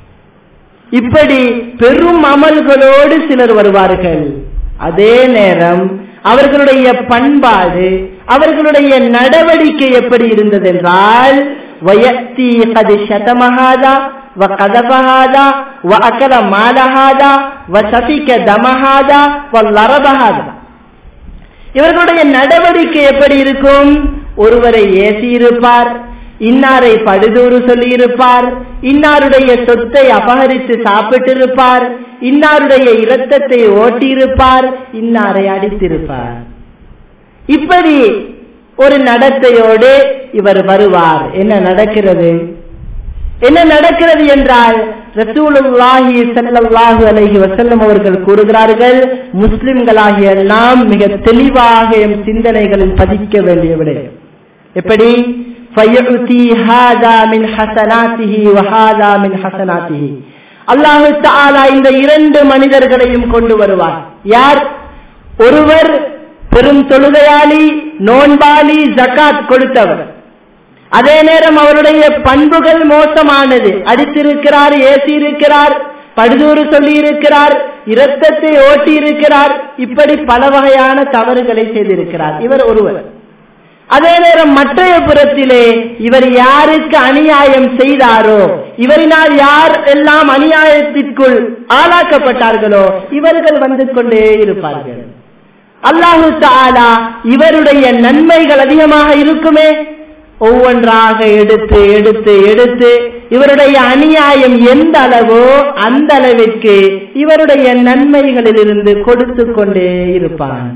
இப்படி பெரும் அமல்களோடு சிலர் வருவார்கள் அதே நேரம் அவர்களுடைய பண்பாடு அவர்களுடைய நடவடிக்கை எப்படி இருந்தது என்றால் வயத்தி கது சதமகாதா வ கதபஹாதா வ அகல மாலஹாதா வ சபிக்க தமஹாதா வ லரபஹாதா இவர்களுடைய நடவடிக்கை எப்படி இருக்கும் ஒருவரை ஏசி இருப்பார் இன்னாரை படுதூறு சொல்லியிருப்பார் இன்னாருடைய சொத்தை அபகரித்து சாப்பிட்டிருப்பார் இன்னாருடைய இரத்தத்தை ஓட்டியிருப்பார் இன்னாரை அடித்திருப்பார் இப்படி ஒரு நடத்தையோடு இவர் வருவார் என்ன நடக்கிறது என்ன நடக்கிறது என்றால் ரசூலுல்லாஹி ஸல்லல்லாஹு அலைஹி வஸல்லம் அவர்கள் கூறுகிறார்கள் முஸ்லிம்களாகிய நாம் மிக தெளிவாக எம் சிந்தனைகளில் பதிக்க வேண்டிய விடயம் எப்படி فَيُعْتِي هَذَا مِنْ حَسَنَاتِهِ وَهَذَا مِنْ حَسَنَاتِهِ அல்லாஹு தஆலா இந்த இரண்டு மனிதர்களையும் கொண்டு வருவார் யார் ஒருவர் பெரும் தொழுகையாளி நோன்பாளி ஜகாத் கொடுத்தவர் அதே நேரம் அவருடைய பண்புகள் மோசமானது அடித்திருக்கிறார் ஏசி இருக்கிறார் படுதூறு சொல்லி இருக்கிறார் இரத்தத்தை ஓட்டி இருக்கிறார் இப்படி பல வகையான தவறுகளை செய்திருக்கிறார் இவர் ஒருவர் அதே நேரம் மற்றைய புறத்திலே இவர் யாருக்கு அநியாயம் செய்தாரோ இவரினால் யார் எல்லாம் அநியாயத்திற்குள் ஆளாக்கப்பட்டார்களோ இவர்கள் வந்து கொண்டே இருப்பார்கள் அல்லாஹு தாலா இவருடைய நன்மைகள் அதிகமாக இருக்குமே ஒவ்வொன்றாக எடுத்து எடுத்து எடுத்து இவருடைய அநியாயம் எந்த அளவோ அந்த அளவிற்கு இவருடைய நன்மைகளிலிருந்து கொடுத்து கொண்டே இருப்பான்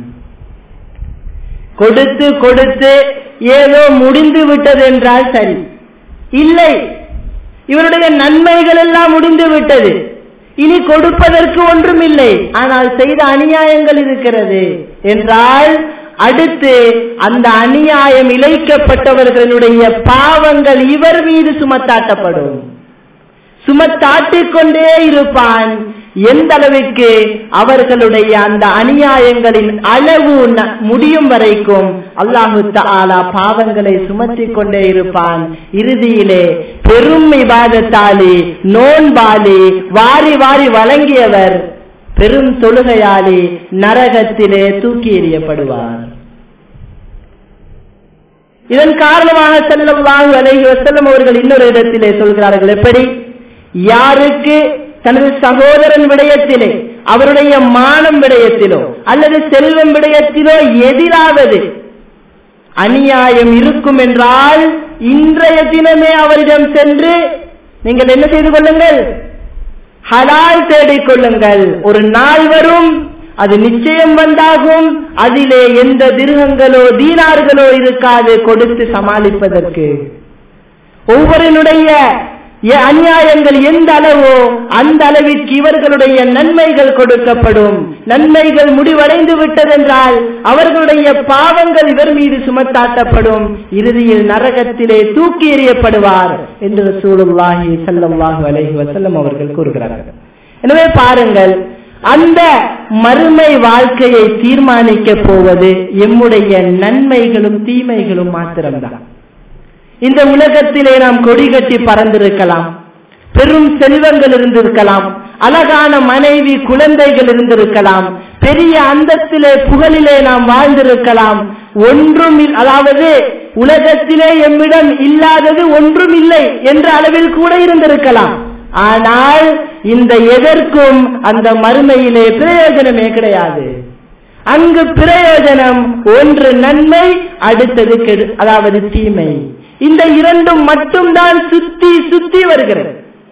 கொடுத்து கொடுத்து ஏதோ முடிந்து விட்டது என்றால் சரி இல்லை இவருடைய நன்மைகள் எல்லாம் முடிந்து விட்டது இனி கொடுப்பதற்கு ஒன்றும் இல்லை ஆனால் செய்த அநியாயங்கள் இருக்கிறது என்றால் அடுத்து அந்த அநியாயம் இழைக்கப்பட்டவர்களுடைய பாவங்கள் இவர் மீது சுமத்தாட்டப்படும் சுமத்தாட்டிக் கொண்டே இருப்பான் எந்த அளவிற்கு அவர்களுடைய அந்த அநியாயங்களின் அளவு முடியும் வரைக்கும் அல்லாஹு தாலா பாவங்களை சுமத்தி கொண்டே இருப்பான் இறுதியிலே பெரும் இபாதத்தாலி நோன்பாலி வாரி வாரி வழங்கியவர் பெரும் தொழுகையாளி நரகத்திலே தூக்கி எறியப்படுவார் இதன் காரணமாக செல்லம் வாங்கு அலைஹி வசல்லம் அவர்கள் இன்னொரு இடத்திலே சொல்கிறார்கள் எப்படி யாருக்கு தனது சகோதரன் விடயத்திலே அவருடைய மானம் விடயத்திலோ அல்லது செல்வம் விடயத்திலோ எதிராவது அநியாயம் இருக்கும் என்றால் இன்றைய தினமே அவரிடம் சென்று நீங்கள் என்ன செய்து கொள்ளுங்கள் ஹலால் தேடிக் கொள்ளுங்கள் ஒரு நாள் வரும் அது நிச்சயம் வந்தாகும் அதிலே எந்த திருகங்களோ தீனார்களோ இருக்காது கொடுத்து சமாளிப்பதற்கு ஒவ்வொருனுடைய அநியாயங்கள் எந்த அளவோ அந்த அளவிற்கு இவர்களுடைய நன்மைகள் கொடுக்கப்படும் நன்மைகள் முடிவடைந்து விட்டதென்றால் அவர்களுடைய பாவங்கள் இவர் மீது சுமத்தாட்டப்படும் இறுதியில் நரகத்திலே தூக்கி எறியப்படுவார் என்று சூழலாகி செல்லவாக அலைஹி வசல்லம் அவர்கள் கூறுகிறார்கள் எனவே பாருங்கள் அந்த மறுமை வாழ்க்கையை தீர்மானிக்க போவது எம்முடைய நன்மைகளும் தீமைகளும் மாத்திரம்தான் இந்த உலகத்திலே நாம் கொடி கட்டி பறந்திருக்கலாம் பெரும் செல்வங்கள் இருந்திருக்கலாம் அழகான மனைவி குழந்தைகள் இருந்திருக்கலாம் பெரிய அந்தத்திலே புகழிலே நாம் வாழ்ந்திருக்கலாம் ஒன்றும் அதாவது உலகத்திலே எம்மிடம் இல்லாதது ஒன்றும் இல்லை என்ற அளவில் கூட இருந்திருக்கலாம் ஆனால் இந்த எதற்கும் அந்த மறுமையிலே பிரயோஜனமே கிடையாது அங்கு பிரயோஜனம் ஒன்று நன்மை அடுத்தது கெடு அதாவது தீமை இந்த இரண்டும் மட்டும்தான் சுத்தி சுத்தி வருகிறது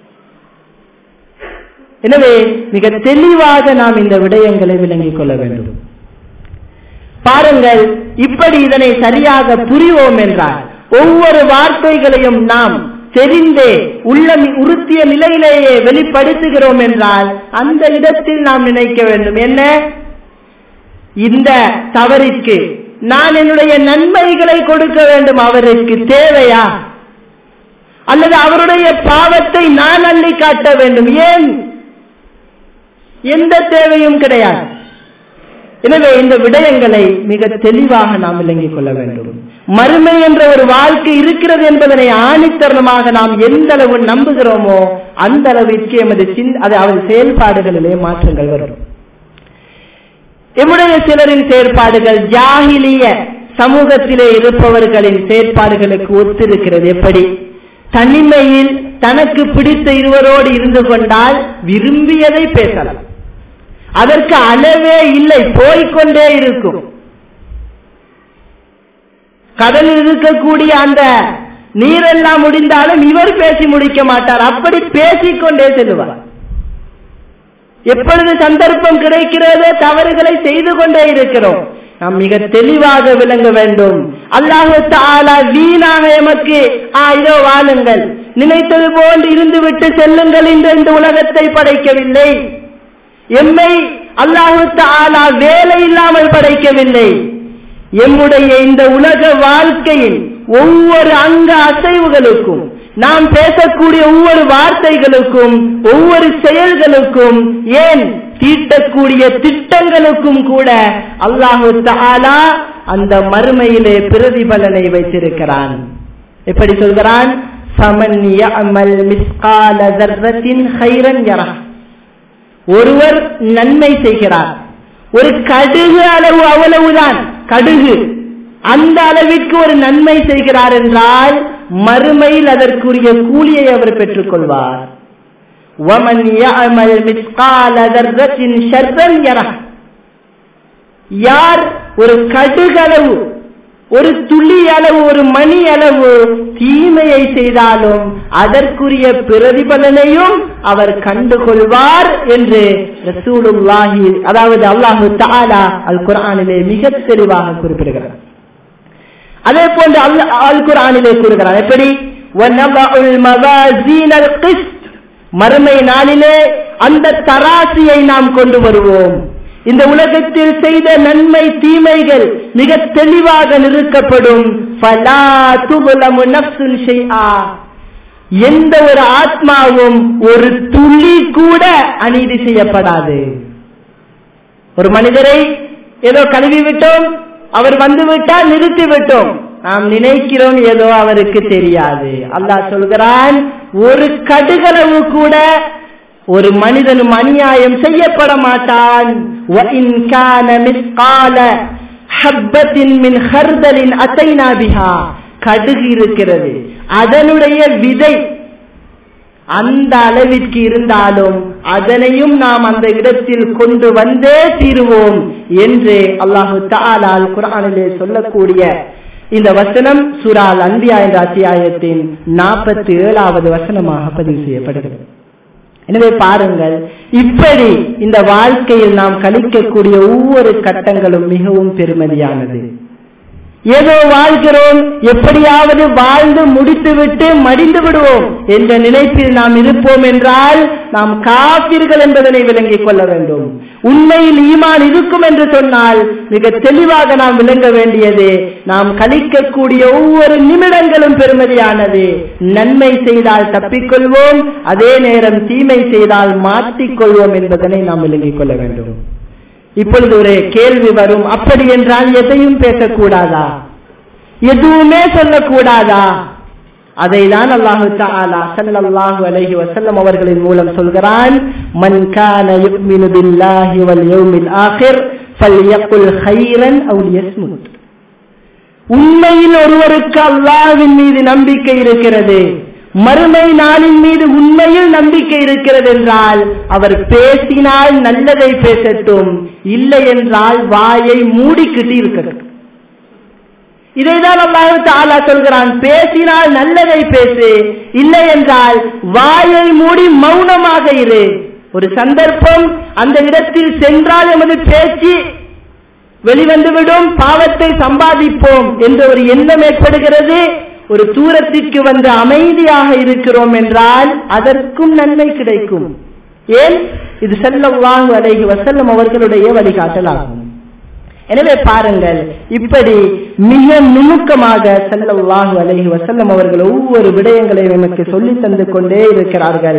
எனவே மிக தெளிவாக நாம் இந்த விடயங்களை விளங்கிக் கொள்ள வேண்டும் பாருங்கள் இப்படி இதனை சரியாக புரிவோம் என்றால் ஒவ்வொரு வார்த்தைகளையும் நாம் தெரிந்தே உள்ளம் உறுத்திய நிலையிலேயே வெளிப்படுத்துகிறோம் என்றால் அந்த இடத்தில் நாம் நினைக்க வேண்டும் என்ன இந்த தவறிற்கு நான் என்னுடைய நன்மைகளை கொடுக்க வேண்டும் அவருக்கு தேவையா அல்லது அவருடைய பாவத்தை நான் அள்ளி காட்ட வேண்டும் ஏன் எந்த தேவையும் கிடையாது எனவே இந்த விடயங்களை மிக தெளிவாக நாம் விளங்கிக் கொள்ள வேண்டும் மறுமை என்ற ஒரு வாழ்க்கை இருக்கிறது என்பதனை ஆணித்தருணமாக நாம் எந்த அளவு நம்புகிறோமோ அந்த அளவிற்கு எமது சின் அதாவது செயல்பாடுகளிலே மாற்றங்கள் வரும் எம்முடைய சிலரின் செயற்பாடுகள் ஜாகிலிய சமூகத்திலே இருப்பவர்களின் செயற்பாடுகளுக்கு ஒத்திருக்கிறது எப்படி தனிமையில் தனக்கு பிடித்த இருவரோடு இருந்து கொண்டால் விரும்பியதை பேசலாம் அதற்கு அளவே இல்லை போய்கொண்டே இருக்கும் கடலில் இருக்கக்கூடிய அந்த நீரெல்லாம் முடிந்தாலும் இவர் பேசி முடிக்க மாட்டார் அப்படி பேசிக்கொண்டே செல்வார் எப்பொழுது சந்தர்ப்பம் கிடைக்கிறதோ தவறுகளை செய்து கொண்டே இருக்கிறோம் நாம் மிக தெளிவாக விளங்க வேண்டும் அல்லாஹு தாலா வீணாக எமக்கு ஆ இதோ வாழுங்கள் நினைத்தது போன்று இருந்து விட்டு செல்லுங்கள் என்று இந்த உலகத்தை படைக்கவில்லை எம்மை அல்லாஹு தாலா வேலை இல்லாமல் படைக்கவில்லை எம்முடைய இந்த உலக வாழ்க்கையின் ஒவ்வொரு அங்க அசைவுகளுக்கும் நாம் பேசக்கூடிய ஒவ்வொரு வார்த்தைகளுக்கும் ஒவ்வொரு செயல்களுக்கும் ஏன் தீட்டக்கூடிய திட்டங்களுக்கும் கூட அல்லாஹு தாலா அந்த மறுமையிலே பிரதிபலனை வைத்திருக்கிறான் எப்படி சொல்கிறான் ஒருவர் நன்மை செய்கிறார் ஒரு கடுகு அளவு அவ்வளவுதான் கடுகு அந்த அளவிற்கு ஒரு நன்மை செய்கிறார் என்றால் மறுமையில் அதற்குரிய கூலியை அவர் பெற்றுக் கொள்வார் யார் ஒரு கடுகளவு ஒரு துளி அளவு ஒரு மணி அளவு தீமையை செய்தாலும் அதற்குரிய பிரதிபலனையும் அவர் கண்டுகொள்வார் என்று ரசூலுல்லாஹி அதாவது அல்லாஹு தாலா அல் குரானிலே மிக தெளிவாக குறிப்பிடுகிறார் அதே போன்று அல் குரானிலே கூறுகிறார் எப்படி மறுமை நாளிலே அந்த தராசியை நாம் கொண்டு வருவோம் இந்த உலகத்தில் செய்த நன்மை தீமைகள் மிக தெளிவாக நிறுத்தப்படும் எந்த ஒரு ஆத்மாவும் ஒரு துளி கூட அநீதி செய்யப்படாது ஒரு மனிதரை ஏதோ கழுவி விட்டோம் அவர் வந்து விட்டால் நிறுத்தி விட்டோம் நாம் நினைக்கிறோம் ஏதோ அவருக்கு தெரியாது அல்லாஹ் சொல்கிறான் ஒரு கடுகளவு கூட ஒரு மனிதனும் அநியாயம் செய்யப்பட மாட்டான் கடுகு இருக்கிறது அதனுடைய விதை அந்த அளவிற்கு இருந்தாலும் அதனையும் நாம் அந்த இடத்தில் கொண்டு வந்தே தீருவோம் என்று அல்லாஹு தாலால் குரானிலே சொல்லக்கூடிய இந்த வசனம் சுரால் அன்பியா என்ற அத்தியாயத்தின் நாற்பத்தி ஏழாவது வசனமாக பதிவு செய்யப்படுகிறது எனவே பாருங்கள் இப்படி இந்த வாழ்க்கையில் நாம் கழிக்கக்கூடிய ஒவ்வொரு கட்டங்களும் மிகவும் பெருமதியானது ஏதோ வாழ்கிறோம் எப்படியாவது வாழ்ந்து முடித்துவிட்டு மடிந்து விடுவோம் என்ற நினைப்பில் நாம் இருப்போம் என்றால் நாம் காப்பீர்கள் என்பதனை விளங்கிக் கொள்ள வேண்டும் உண்மையில் ஈமான் இருக்கும் என்று சொன்னால் மிக தெளிவாக நாம் விளங்க வேண்டியது நாம் கழிக்கக்கூடிய ஒவ்வொரு நிமிடங்களும் பெருமதியானது நன்மை செய்தால் தப்பிக்கொள்வோம் அதே நேரம் தீமை செய்தால் மாற்றிக்கொள்வோம் என்பதனை நாம் விளங்கிக் கொள்ள வேண்டும் இப்பொழுது ஒரு கேள்வி வரும் அப்படி என்றால் எதையும் பேசக்கூடாதா எதுவுமே சொல்லக்கூடாதா அதை தான் அல்லாஹு தாலா ஸல்லல்லாஹு அலைஹி வஸல்லம் அவர்களின் மூலம் சொல்கிறான் மன் கான யுமினு பில்லாஹி வல் யௌமில் ஆகிர் ஃபல்யகுல் கைரன் அவ் லியஸ்முத் உண்மையில் ஒருவருக்கு அல்லாஹ்வின் மீது நம்பிக்கை இருக்கிறது மறுமை நாளின் மீது உண்மையில் நம்பிக்கை இருக்கிறது என்றால் அவர் பேசினால் நல்லதை பேசட்டும் இல்லை என்றால் வாயை மூடிக்கிட்டு இருக்கட்டும் இதைதான் அல்லாஹு தாலா சொல்கிறான் பேசினால் நல்லதை பேசு இல்லை என்றால் வாயை மூடி மௌனமாக இரு ஒரு சந்தர்ப்பம் அந்த இடத்தில் சென்றால் எமது பேச்சு வெளிவந்துவிடும் பாவத்தை சம்பாதிப்போம் என்ற ஒரு எண்ணம் ஏற்படுகிறது ஒரு தூரத்திற்கு வந்து அமைதியாக இருக்கிறோம் என்றால் அதற்கும் நன்மை கிடைக்கும் ஏன் இது செல்லவாங்க அலைஹி வசல்லம் அவர்களுடைய வழிகாட்டல் ஆகும் எனவே பாருங்கள் இப்படி மிக நுணுக்கமாக செல்லவாக அலைஹி வசல்லம் அவர்கள் ஒவ்வொரு விடயங்களையும் நமக்கு சொல்லி தந்து கொண்டே இருக்கிறார்கள்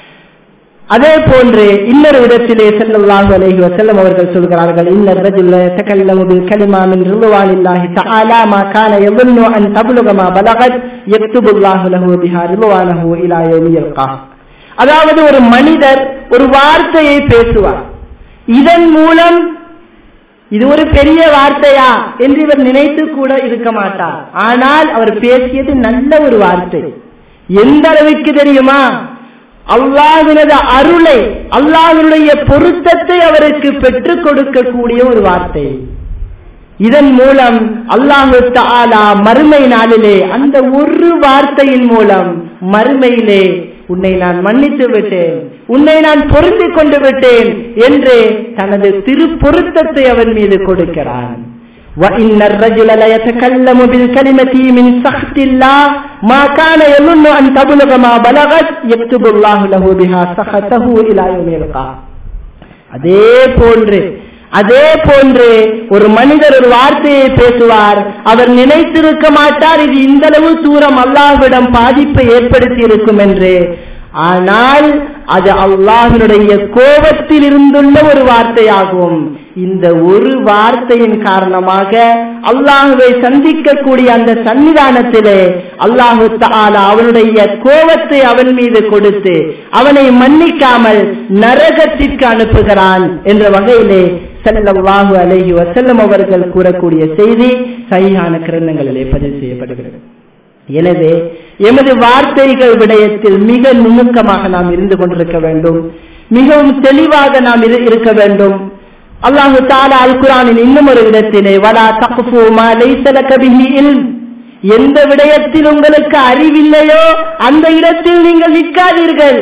அதே போன்று இன்னொரு இடத்திலே செல்லல்லாஹு அலைஹி வஸல்லம் அவர்கள் சொல்கிறார்கள் இன்ன ரஜுல தகல்லமு பில் கலிமா மின் ரிضوانில்லாஹி தஆலா மா கான யظنு அன் தப்லுக மா பலகத் யக்துபுல்லாஹு லஹு பிஹா ரிضوانஹு இலா யௌமி யல்கா அதாவது ஒரு மனிதர் ஒரு வார்த்தையை பேசுவார் இதன் மூலம் இது ஒரு பெரிய வார்த்தையா என்று இவர் நினைத்து கூட இருக்க மாட்டார் ஆனால் அவர் பேசியது நல்ல ஒரு வார்த்தை எந்த அளவுக்கு தெரியுமா அல்லாஹினது அருளை அல்லாஹனுடைய பொருத்தத்தை அவருக்கு பெற்றுக் கொடுக்கக்கூடிய ஒரு வார்த்தை இதன் மூலம் அல்லாஹு தாலா மறுமை நாளிலே அந்த ஒரு வார்த்தையின் மூலம் மறுமையிலே உன்னை நான் மன்னித்து விட்டேன் உன்னை நான் பொருந்தி கொண்டு விட்டேன் என்று தனது திருப்பொருத்தத்தை அவன் மீது கொடுக்கிறான் وَإِنَّ الرَّجُلَ لَيَتَكَلَّمُ بِالْكَلِمَةِ مِنْ سَخْطِ اللَّهِ مَا كَانَ يَظُنُّ أَنْ تَبْلُغَ مَا بَلَغَتْ يَكْتُبُ اللَّهُ لَهُ بِهَا سَخَطَهُ إِلَى يَوْمِ يَلْقَاهُ அதே போன்று அதே போன்று ஒரு மனிதர் ஒரு வார்த்தையை பேசுவார் அவர் நினைத்திருக்க மாட்டார் இது இந்த அளவு தூரம் அல்லாஹ்விடம் பாதிப்பை ஏற்படுத்தி இருக்கும் என்று ஆனால் அது அல்லாஹினுடைய கோபத்தில் இருந்துள்ள ஒரு வார்த்தையாகும் இந்த ஒரு வார்த்தையின் காரணமாக அல்லாஹுவை சந்திக்கக்கூடிய அந்த சன்னிதானத்திலே அல்லாஹு தாலா அவனுடைய கோபத்தை அவன் மீது கொடுத்து அவனை மன்னிக்காமல் நரகத்திற்கு அனுப்புகிறான் என்ற வகையிலே செல்லவாகு அலைஹி வசல்லம் அவர்கள் கூறக்கூடிய செய்தி சரியான கிரந்தங்களிலே பதிவு செய்யப்படுகிறது எனவே எமது வார்த்தைகள் விடயத்தில் மிக நுணுக்கமாக நாம் இருந்து கொண்டிருக்க வேண்டும் மிகவும் தெளிவாக நாம் இருக்க வேண்டும் அல்லாஹு தாலா அல் குரானின் இன்னும் ஒரு இடத்திலே வலா தகுஃபு மா லைஸ லக பிஹி இல்ம் எந்த விடயத்தில் உங்களுக்கு அறிவில்லையோ அந்த இடத்தில் நீங்கள் நிற்காதீர்கள்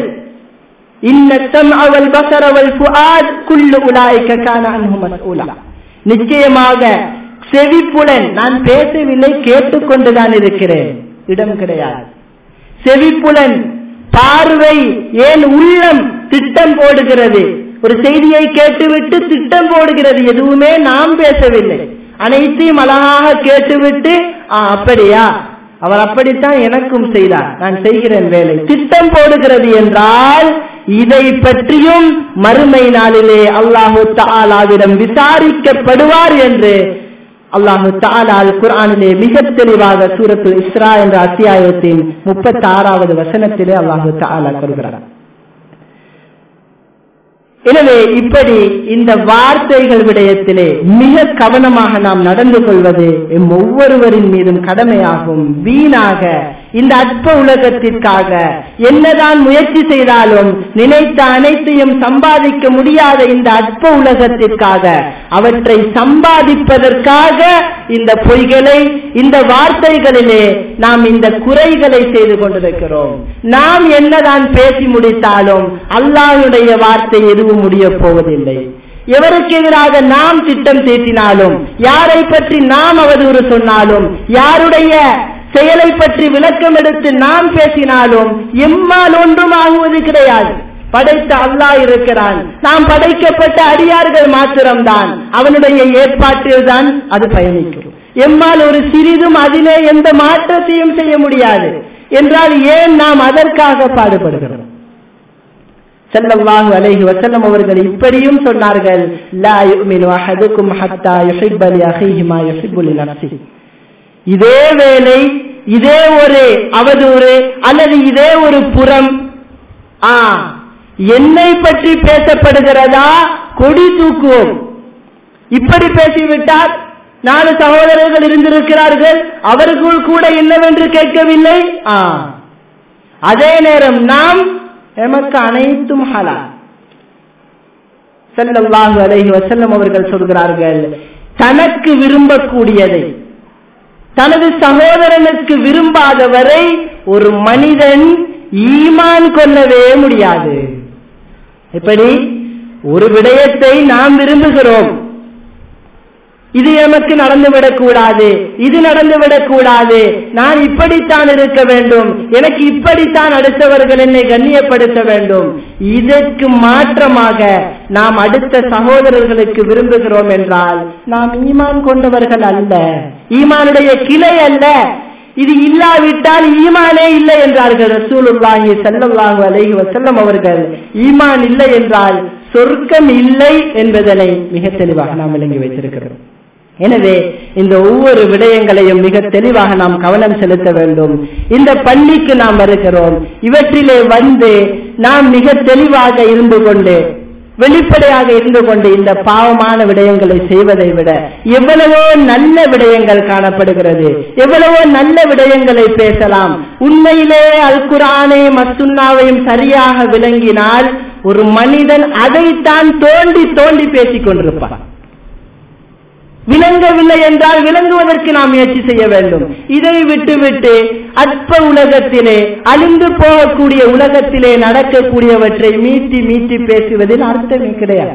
நிச்சயமாக செவிப்புலன் நான் பேசவில்லை கேட்டுக்கொண்டுதான் இருக்கிறேன் இடம் கிடையாது செவிப்புலன் பார்வை ஏன் உள்ளம் திட்டம் போடுகிறது ஒரு செய்தியை கேட்டுவிட்டு திட்டம் போடுகிறது எதுவுமே நாம் பேசவில்லை அனைத்தையும் அழகாக கேட்டுவிட்டு அப்படியா அவர் அப்படித்தான் எனக்கும் செய்தார் நான் செய்கிறேன் வேலை திட்டம் போடுகிறது என்றால் இதை பற்றியும் மறுமை நாளிலே அல்லாஹு தாலாவிடம் விசாரிக்கப்படுவார் என்று அல்லாஹு தாலால் குரானிலே மிக தெளிவாக சூரத்து இஸ்ரா என்ற அத்தியாயத்தின் முப்பத்தி ஆறாவது வசனத்திலே அல்லாஹு தாலா சொல்கிறார் எனவே இப்படி இந்த வார்த்தைகள் விடயத்திலே மிக கவனமாக நாம் நடந்து கொள்வது எம் ஒவ்வொருவரின் மீதும் கடமையாகும் வீணாக இந்த அற்ப உலகத்திற்காக என்னதான் முயற்சி செய்தாலும் நினைத்த அனைத்தையும் சம்பாதிக்க முடியாத இந்த அற்ப உலகத்திற்காக அவற்றை சம்பாதிப்பதற்காக இந்த பொய்களை இந்த வார்த்தைகளிலே நாம் இந்த குறைகளை செய்து கொண்டிருக்கிறோம் நாம் என்னதான் பேசி முடித்தாலும் அல்லாஹுடைய வார்த்தை எதுவும் முடிய போவதில்லை எவருக்கு எதிராக நாம் திட்டம் தீட்டினாலும் யாரை பற்றி நாம் அவதூறு சொன்னாலும் யாருடைய செயலை பற்றி விளக்கம் எடுத்து நாம் பேசினாலும் எம்மால் ஒன்றும் ஆகுவது கிடையாது படைத்த அல்லாஹ் இருக்கிறான் நாம் படைக்கப்பட்ட அடியார்கள் மாத்திரம்தான் அவனுடைய ஏற்பாட்டில் தான் அது பயணிக்கும் எம்மால் ஒரு சிறிதும் அதிலே எந்த மாற்றத்தையும் செய்ய முடியாது என்றால் ஏன் நாம் அதற்காக பாடுபடுகிறோம் செல்லல்லாஹு அலைஹி வஸல்லம் அவர்கள் இப்படியும் சொன்னார்கள் லா யுமினு அஹதுக்கும் ஹத்தா யுஹிப்ப லி அஹீஹி மா யுஹிப்பு லி நஃப்ஸிஹி இதே வேலை இதே ஒரு அவதூறு அல்லது இதே ஒரு புறம் ஆ என்னை பற்றி பேசப்படுகிறதா கொடி தூக்குவோம் இப்படி பேசிவிட்டார் நாலு சகோதரர்கள் இருந்திருக்கிறார்கள் அவர்கள் கூட என்னவென்று கேட்கவில்லை ஆ அதே நேரம் நாம் எமக்கு அனைத்தும் ஹலால் செல்லல்லாஹு அலைஹி வசல்லம் அவர்கள் சொல்கிறார்கள் தனக்கு விரும்பக்கூடியதை தனது சகோதரனுக்கு விரும்பாதவரை ஒரு மனிதன் ஈமான் கொள்ளவே முடியாது எப்படி ஒரு விடயத்தை நாம் விரும்புகிறோம் இது எமக்கு நடந்துவிடக் கூடாது இது நடந்துவிடக் கூடாது நான் இப்படித்தான் இருக்க வேண்டும் எனக்கு இப்படித்தான் அடுத்தவர்கள் என்னை கண்ணியப்படுத்த வேண்டும் இதற்கு மாற்றமாக நாம் அடுத்த சகோதரர்களுக்கு விரும்புகிறோம் என்றால் நாம் ஈமான் கொண்டவர்கள் அல்ல ஈமானுடைய கிளை அல்ல இது இல்லாவிட்டால் ஈமானே இல்லை என்றார்கள் ரசூலுல்லாஹி ஸல்லல்லாஹு அலைஹி வஸல்லம் அவர்கள் ஈமான் இல்லை என்றால் சொர்க்கம் இல்லை என்பதனை மிக தெளிவாக நாம் விளங்கி வைத்திருக்கிறோம் எனவே இந்த ஒவ்வொரு விடயங்களையும் மிக தெளிவாக நாம் கவனம் செலுத்த வேண்டும் இந்த பள்ளிக்கு நாம் வருகிறோம் இவற்றிலே வந்து நாம் மிக தெளிவாக இருந்து கொண்டு வெளிப்படையாக இருந்து கொண்டு இந்த பாவமான விடயங்களை செய்வதை விட எவ்வளவோ நல்ல விடயங்கள் காணப்படுகிறது எவ்வளவோ நல்ல விடயங்களை பேசலாம் உண்மையிலே அல் குரானையும் அசுன்னாவையும் சரியாக விளங்கினால் ஒரு மனிதன் அதைத்தான் தோண்டி தோண்டி பேசிக் கொண்டிருப்பான் விளங்கவில்லை என்றால் விளங்குவதற்கு நாம் முயற்சி செய்ய வேண்டும் இதை விட்டுவிட்டு அற்ப உலகத்திலே அழிந்து போகக்கூடிய உலகத்திலே நடக்கக்கூடியவற்றை மீட்டி மீட்டி பேசுவதில் அர்த்தமே கிடையாது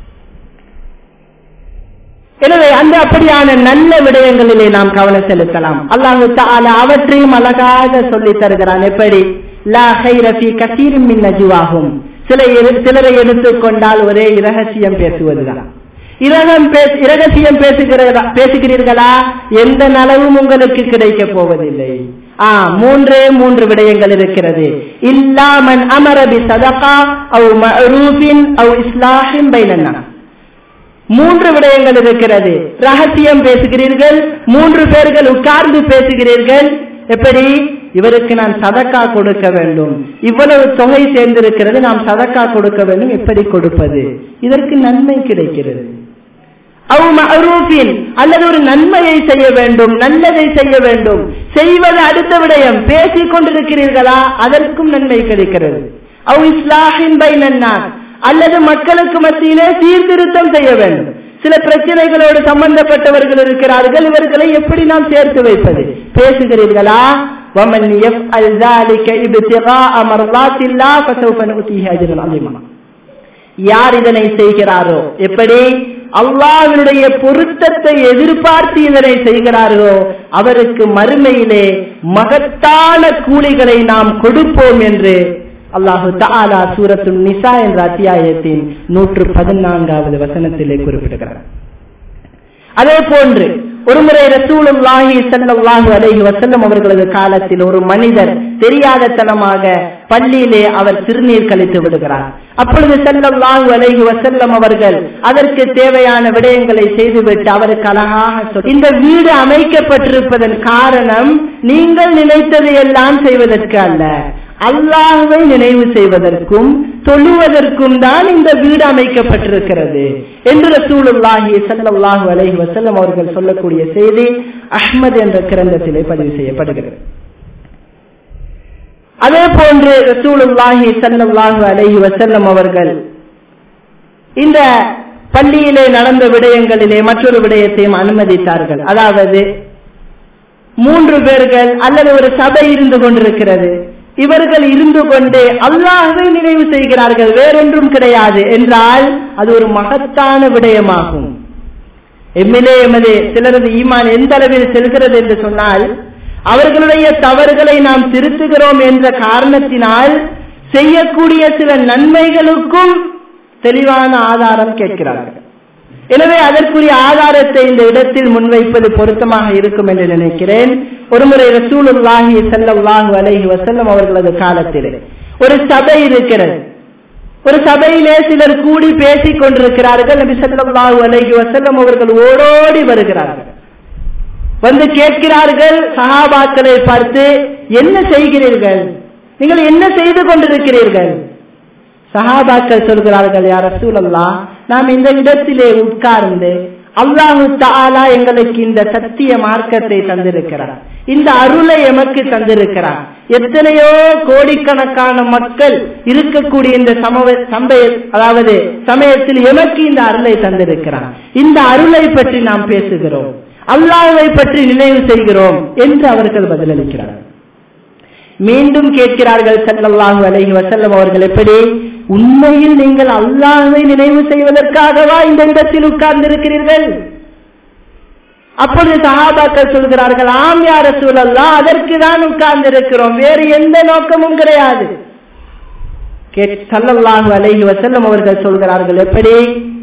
எனவே அந்த அப்படியான நல்ல விடயங்களிலே நாம் கவனம் செலுத்தலாம் அல்லாஹு தாலா அவற்றையும் அழகாக சொல்லி தருகிறான் எப்படி லா ஹைரஃபி கசீரும் மின் நஜுவாகும் சில சிலரை எடுத்துக்கொண்டால் ஒரே இரகசியம் பேசுவதுதான் இரகம் இரகசியம் பேசுகிறதா பேசுகிறீர்களா எந்த நலவும் உங்களுக்கு கிடைக்க போவதில்லை ஆ மூன்றே மூன்று விடயங்கள் இருக்கிறது இல்லாமன் அமரபி சதகா அவ் மரூபின் அவ் இஸ்லாஹின் பைனன்னா மூன்று விடயங்கள் இருக்கிறது ரகசியம் பேசுகிறீர்கள் மூன்று பேர்கள் உட்கார்ந்து பேசுகிறீர்கள் எப்படி இவருக்கு நான் சதக்கா கொடுக்க வேண்டும் இவ்வளவு தொகை சேர்ந்திருக்கிறது நாம் சதக்கா கொடுக்க வேண்டும் எப்படி கொடுப்பது இதற்கு நன்மை கிடைக்கிறது அல்லது ஒரு நன்மையை செய்ய வேண்டும் நல்லதை செய்ய வேண்டும் செய்வது அடுத்த விடயம் பேசிக் கொண்டிருக்கிறீர்களா அதற்கும் நன்மை கிடைக்கிறது அவ் இஸ்லாஹின் பை அல்லது மக்களுக்கு மத்தியிலே சீர்திருத்தம் செய்ய வேண்டும் சில பிரச்சனைகளோடு சம்பந்தப்பட்டவர்கள் இருக்கிறார்கள் இவர்களை எப்படி நாம் சேர்த்து வைப்பது பேசுகிறீர்களா ومن يفعل ذلك ابتغاء مرضات الله فسوف نؤتيه اجرا عظيما யார் இதனை செய்கிறாரோ எப்படி அல்லாவினுடைய பொருத்தத்தை எதிர்பார்த்து இதனை செய்கிறார்களோ அவருக்கு மறுமையிலே மகத்தான கூலிகளை நாம் கொடுப்போம் என்று அல்லாஹு தாலா சூரத்து நிசா என்ற அத்தியாயத்தின் நூற்று பதினான்காவது வசனத்திலே குறிப்பிடுகிறார் அதே போன்று ஒருமுறை ரசூலுல்லாஹி ஸல்லல்லாஹு அலைஹி வஸல்லம் அவர்களது காலத்தில் ஒரு மனிதர் தெரியாதத்தனமாக பள்ளியிலே அவர் சிறுநீர் கழித்து விடுகிறார் அப்பொழுது ஸல்லல்லாஹு அலைஹி வஸல்லம் அவர்கள் அதற்கு தேவையான விடயங்களை செய்துவிட்டு அவருக்கு அழகாக சொல் இந்த வீடு அமைக்கப்பட்டிருப்பதன் காரணம் நீங்கள் நினைத்ததை எல்லாம் செய்வதற்கு அல்ல அல்லாஹுவை நினைவு செய்வதற்கும் தொழுவதற்கும் தான் இந்த வீடு அமைக்கப்பட்டிருக்கிறது என்று ரசூலுல்லாஹி ஸல்லல்லாஹு அலைஹி வஸல்லம் அவர்கள் சொல்லக்கூடிய செய்தி அஹ்மத் என்ற கிரந்தத்திலே பதிவு செய்யப்படுகிறது அதே போன்று ரசூலுல்லாஹி ஸல்லல்லாஹு அலைஹி வஸல்லம் அவர்கள் இந்த பள்ளியிலே நடந்த விடயங்களிலே மற்றொரு விடயத்தையும் அனுமதித்தார்கள் அதாவது மூன்று பேர்கள் அல்லது ஒரு சபை இருந்து கொண்டிருக்கிறது இவர்கள் இருந்து கொண்டு அல்லாஹை நினைவு செய்கிறார்கள் வேறொன்றும் கிடையாது என்றால் அது ஒரு மகத்தான விடயமாகும் எம்மிலே எமது சிலரது ஈமான் எந்த அளவில் செல்கிறது என்று சொன்னால் அவர்களுடைய தவறுகளை நாம் திருத்துகிறோம் என்ற காரணத்தினால் செய்யக்கூடிய சில நன்மைகளுக்கும் தெளிவான ஆதாரம் கேட்கிறார்கள் எனவே அதற்குரிய ஆதாரத்தை இந்த இடத்தில் முன்வைப்பது பொருத்தமாக இருக்கும் என்று நினைக்கிறேன் ஒருமுறை ரசூலுல்லாஹி ஸல்லல்லாஹு அலைஹி வஸல்லம் அவர்களது காலத்திலே ஒரு சபை இருக்கிறது ஒரு சபையிலே சிலர் கூடி பேசிக் கொண்டிருக்கிறார்கள் நபி ஸல்லல்லாஹு அலைஹி வஸல்லம் அவர்கள் ஓடோடி வருகிறார்கள் வந்து கேட்கிறார்கள் சஹாபாக்களை பார்த்து என்ன செய்கிறீர்கள் நீங்கள் என்ன செய்து கொண்டிருக்கிறீர்கள் சஹாபாக்கள் சொல்கிறார்கள் யார் ரசூலல்லா நாம் இந்த இடத்திலே உட்கார்ந்து அல்லாஹு தாலா எங்களுக்கு இந்த சத்திய மார்க்கத்தை தந்திருக்கிறார் இந்த அருளை எமக்கு தந்திருக்கிறார் எத்தனையோ கோடிக்கணக்கான மக்கள் இருக்கக்கூடிய இந்த சமவ சம்பய அதாவது சமயத்தில் எமக்கு இந்த அருளை தந்திருக்கிறார் இந்த அருளை பற்றி நாம் பேசுகிறோம் அல்லாஹை பற்றி நினைவு செய்கிறோம் என்று அவர்கள் பதிலளிக்கிறார்கள் மீண்டும் கேட்கிறார்கள் சல்லல்லாஹு அலைஹி வசல்லம் அவர்கள் எப்படி உண்மையில் நீங்கள் அல்லாஹை நினைவு செய்வதற்காகவா இந்த இடத்தில் உட்கார்ந்திருக்கிறீர்கள் அப்பொழுது சஹாபாக்கள் சொல்கிறார்கள் ஆம் யார சூழல்லாம் அதற்கு தான் உட்கார்ந்து இருக்கிறோம் வேறு எந்த நோக்கமும் கிடையாது சல்லல்லாஹு அலைஹி வசல்லம் அவர்கள் சொல்கிறார்கள் எப்படி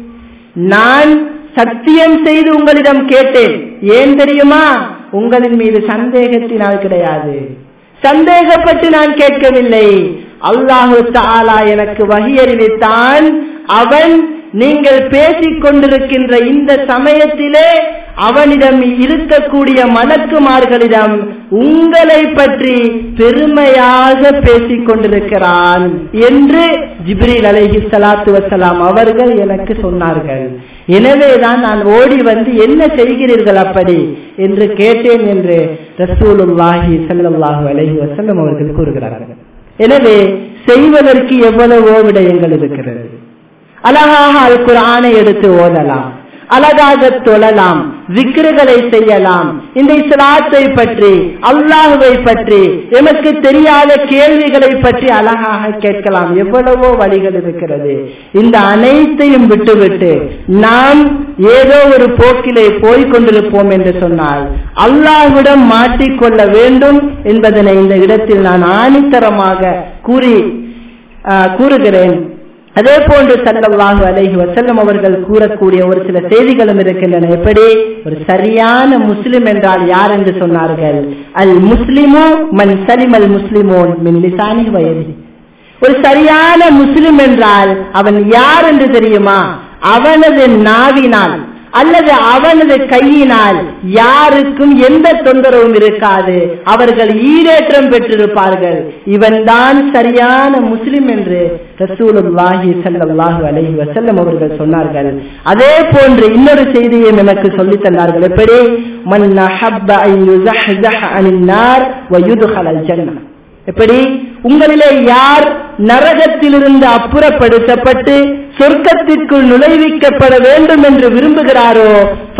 நான் சத்தியம் செய்து உங்களிடம் கேட்டேன் ஏன் தெரியுமா உங்களின் மீது சந்தேகத்தினால் கிடையாது சந்தேகப்பட்டு நான் கேட்கவில்லை அல்லாஹு தாலா எனக்கு வகி அறிவித்தான் அவன் நீங்கள் பேசிக் கொண்டிருக்கின்ற இந்த சமயத்திலே அவனிடம் இருக்கக்கூடிய மலக்குமார்களிடம் உங்களை பற்றி பெருமையாக பேசிக் கொண்டிருக்கிறான் என்று ஜிப்ரீல் அலைஹி சலாத்து வசலாம் அவர்கள் எனக்கு சொன்னார்கள் எனவேதான் நான் ஓடி வந்து என்ன செய்கிறீர்கள் அப்படி என்று கேட்டேன் என்று ரசூலுல்லாஹி சல்லாஹு அலைஹி வசல்லம் அவர்கள் கூறுகிறார்கள் எனவே செய்வதற்கு எவ்வளவோ விடயங்கள் இருக்கிறது அழகாக அல் குரானை எடுத்து ஓதலாம் அழகாக தொழலாம் விக்கிரகளை செய்யலாம் இந்த இஸ்லாத்தை பற்றி அல்லாஹுவை பற்றி எமக்கு தெரியாத கேள்விகளை பற்றி அழகாக கேட்கலாம் எவ்வளவோ வழிகள் இருக்கிறது இந்த அனைத்தையும் விட்டுவிட்டு நாம் ஏதோ ஒரு போக்கிலே போய்கொண்டிருப்போம் என்று சொன்னால் அல்லாஹ்விடம் மாட்டிக்கொள்ள வேண்டும் என்பதனை இந்த இடத்தில் நான் ஆணித்தரமாக கூறி கூறுகிறேன் அதே போன்று சல்லல்லாஹு அலைஹி வசல்லம் அவர்கள் கூறக்கூடிய ஒரு சில செய்திகளும் இருக்கின்றன எப்படி ஒரு சரியான முஸ்லிம் என்றால் யார் என்று சொன்னார்கள் அல் முஸ்லிமோ மன் சலிம் அல் முஸ்லிமோன் மின் லிசானி வயது ஒரு சரியான முஸ்லிம் என்றால் அவன் யார் என்று தெரியுமா அவனது நாவினால் அல்லது அவனது கையினால் யாருக்கும் எந்த தொந்தரவும் இருக்காது அவர்கள் ஈடேற்றம் பெற்றிருப்பார்கள் இவன்தான் சரியான முஸ்லிம் என்று ரசூலுல்லாஹி ஸல்லல்லாஹு அலைஹி வஸல்லம் அவர்கள் சொன்னார்கள் அதே போன்று இன்னொரு செய்தியை நமக்கு சொல்லித் தந்தார்கள் எப்படி மன் அஹப்ப அன் யுஸஹ்ஸஹ அனின் நார் வ யுத்ஹலல் ஜன்னah எப்படி உங்களிலே யார் நரகத்திலிருந்து அப்புறப்படுத்தப்பட்டு சொர்க்கத்திற்குள் நுழைவிக்கப்பட வேண்டும் என்று விரும்புகிறாரோ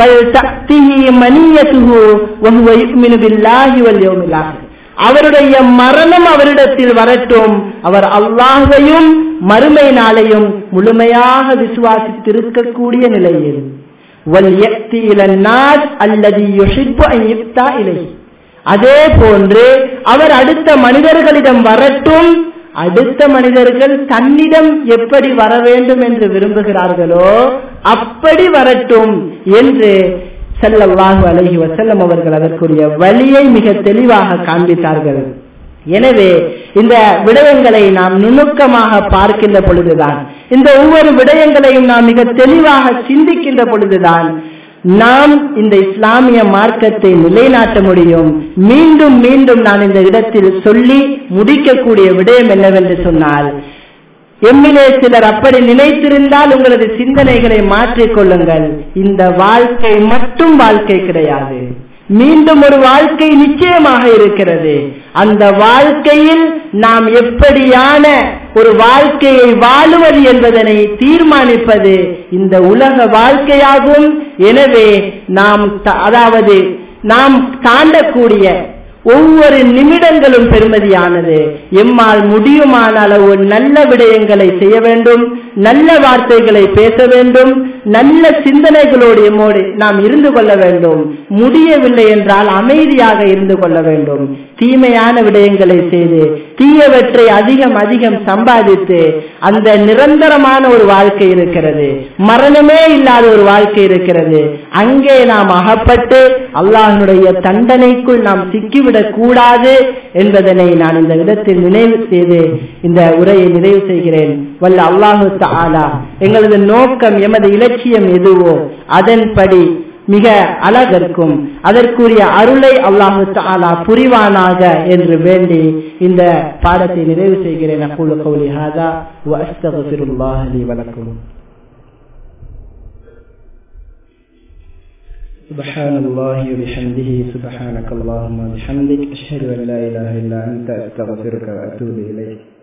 அவருடைய மரணம் அவரிடத்தில் வரட்டும் அவர் அல்லாஹையும் மறுமை நாளையும் முழுமையாக விசுவாசித்திருக்கக்கூடிய நிலையில் அதே போன்று அவர் அடுத்த மனிதர்களிடம் வரட்டும் அடுத்த மனிதர்கள் தன்னிடம் எப்படி வர வேண்டும் என்று விரும்புகிறார்களோ அப்படி வரட்டும் என்று செல்லவாகு அழகி வசல்லம் அவர்கள் அதற்குரிய வழியை மிக தெளிவாக காண்பித்தார்கள் எனவே இந்த விடயங்களை நாம் நுணுக்கமாக பார்க்கின்ற பொழுதுதான் இந்த ஒவ்வொரு விடயங்களையும் நாம் மிக தெளிவாக சிந்திக்கின்ற பொழுதுதான் நாம் இந்த இஸ்லாமிய மார்க்கத்தை நிலைநாட்ட முடியும் மீண்டும் மீண்டும் நான் இந்த இடத்தில் சொல்லி முடிக்கக்கூடிய விடயம் என்னவென்று சொன்னால் எம்மிலே சிலர் அப்படி நினைத்திருந்தால் உங்களது சிந்தனைகளை மாற்றிக் கொள்ளுங்கள் இந்த வாழ்க்கை மட்டும் வாழ்க்கை கிடையாது மீண்டும் ஒரு வாழ்க்கை நிச்சயமாக இருக்கிறது அந்த வாழ்க்கையில் நாம் எப்படியான ஒரு வாழ்க்கையை வாழுவது என்பதனை தீர்மானிப்பது இந்த உலக வாழ்க்கையாகும் எனவே நாம் அதாவது நாம் தாண்டக்கூடிய ஒவ்வொரு நிமிடங்களும் பெருமதியானது எம்மால் முடியுமான அளவு நல்ல விடயங்களை செய்ய வேண்டும் நல்ல வார்த்தைகளை பேச வேண்டும் நல்ல சிந்தனைகளோடு எம்மோடு நாம் இருந்து கொள்ள வேண்டும் முடியவில்லை என்றால் அமைதியாக இருந்து கொள்ள வேண்டும் தீமையான விடயங்களை செய்து தீயவற்றை அதிகம் அதிகம் சம்பாதித்து அந்த நிரந்தரமான ஒரு வாழ்க்கை இருக்கிறது மரணமே இல்லாத ஒரு வாழ்க்கை இருக்கிறது அங்கே நாம் அகப்பட்டு அல்லாஹனுடைய தண்டனைக்குள் நாம் சிக்கிவிடக் கூடாது என்பதனை நான் இந்த விதத்தில் நினைவு செய்து இந்த உரையை நிறைவு செய்கிறேன் வல்ல அல்லாஹு தாலா எங்களது நோக்கம் எமது இலட்சியம் எதுவோ அதன்படி மிக அழகற்கும் அதற்குரிய அருளை அல்லாஹு தாலா புரிவானாக என்று வேண்டி இந்த பாடத்தை நிறைவு செய்கிறேன் அக்குழு கௌலி ஹாதா வஸ்தகுல்லாஹ் லி வலக்கும் سبحان الله وبحمده سبحانك اللهم وبحمدك أشهد أن لا إله إلا أنت أستغفرك وأتوب إليك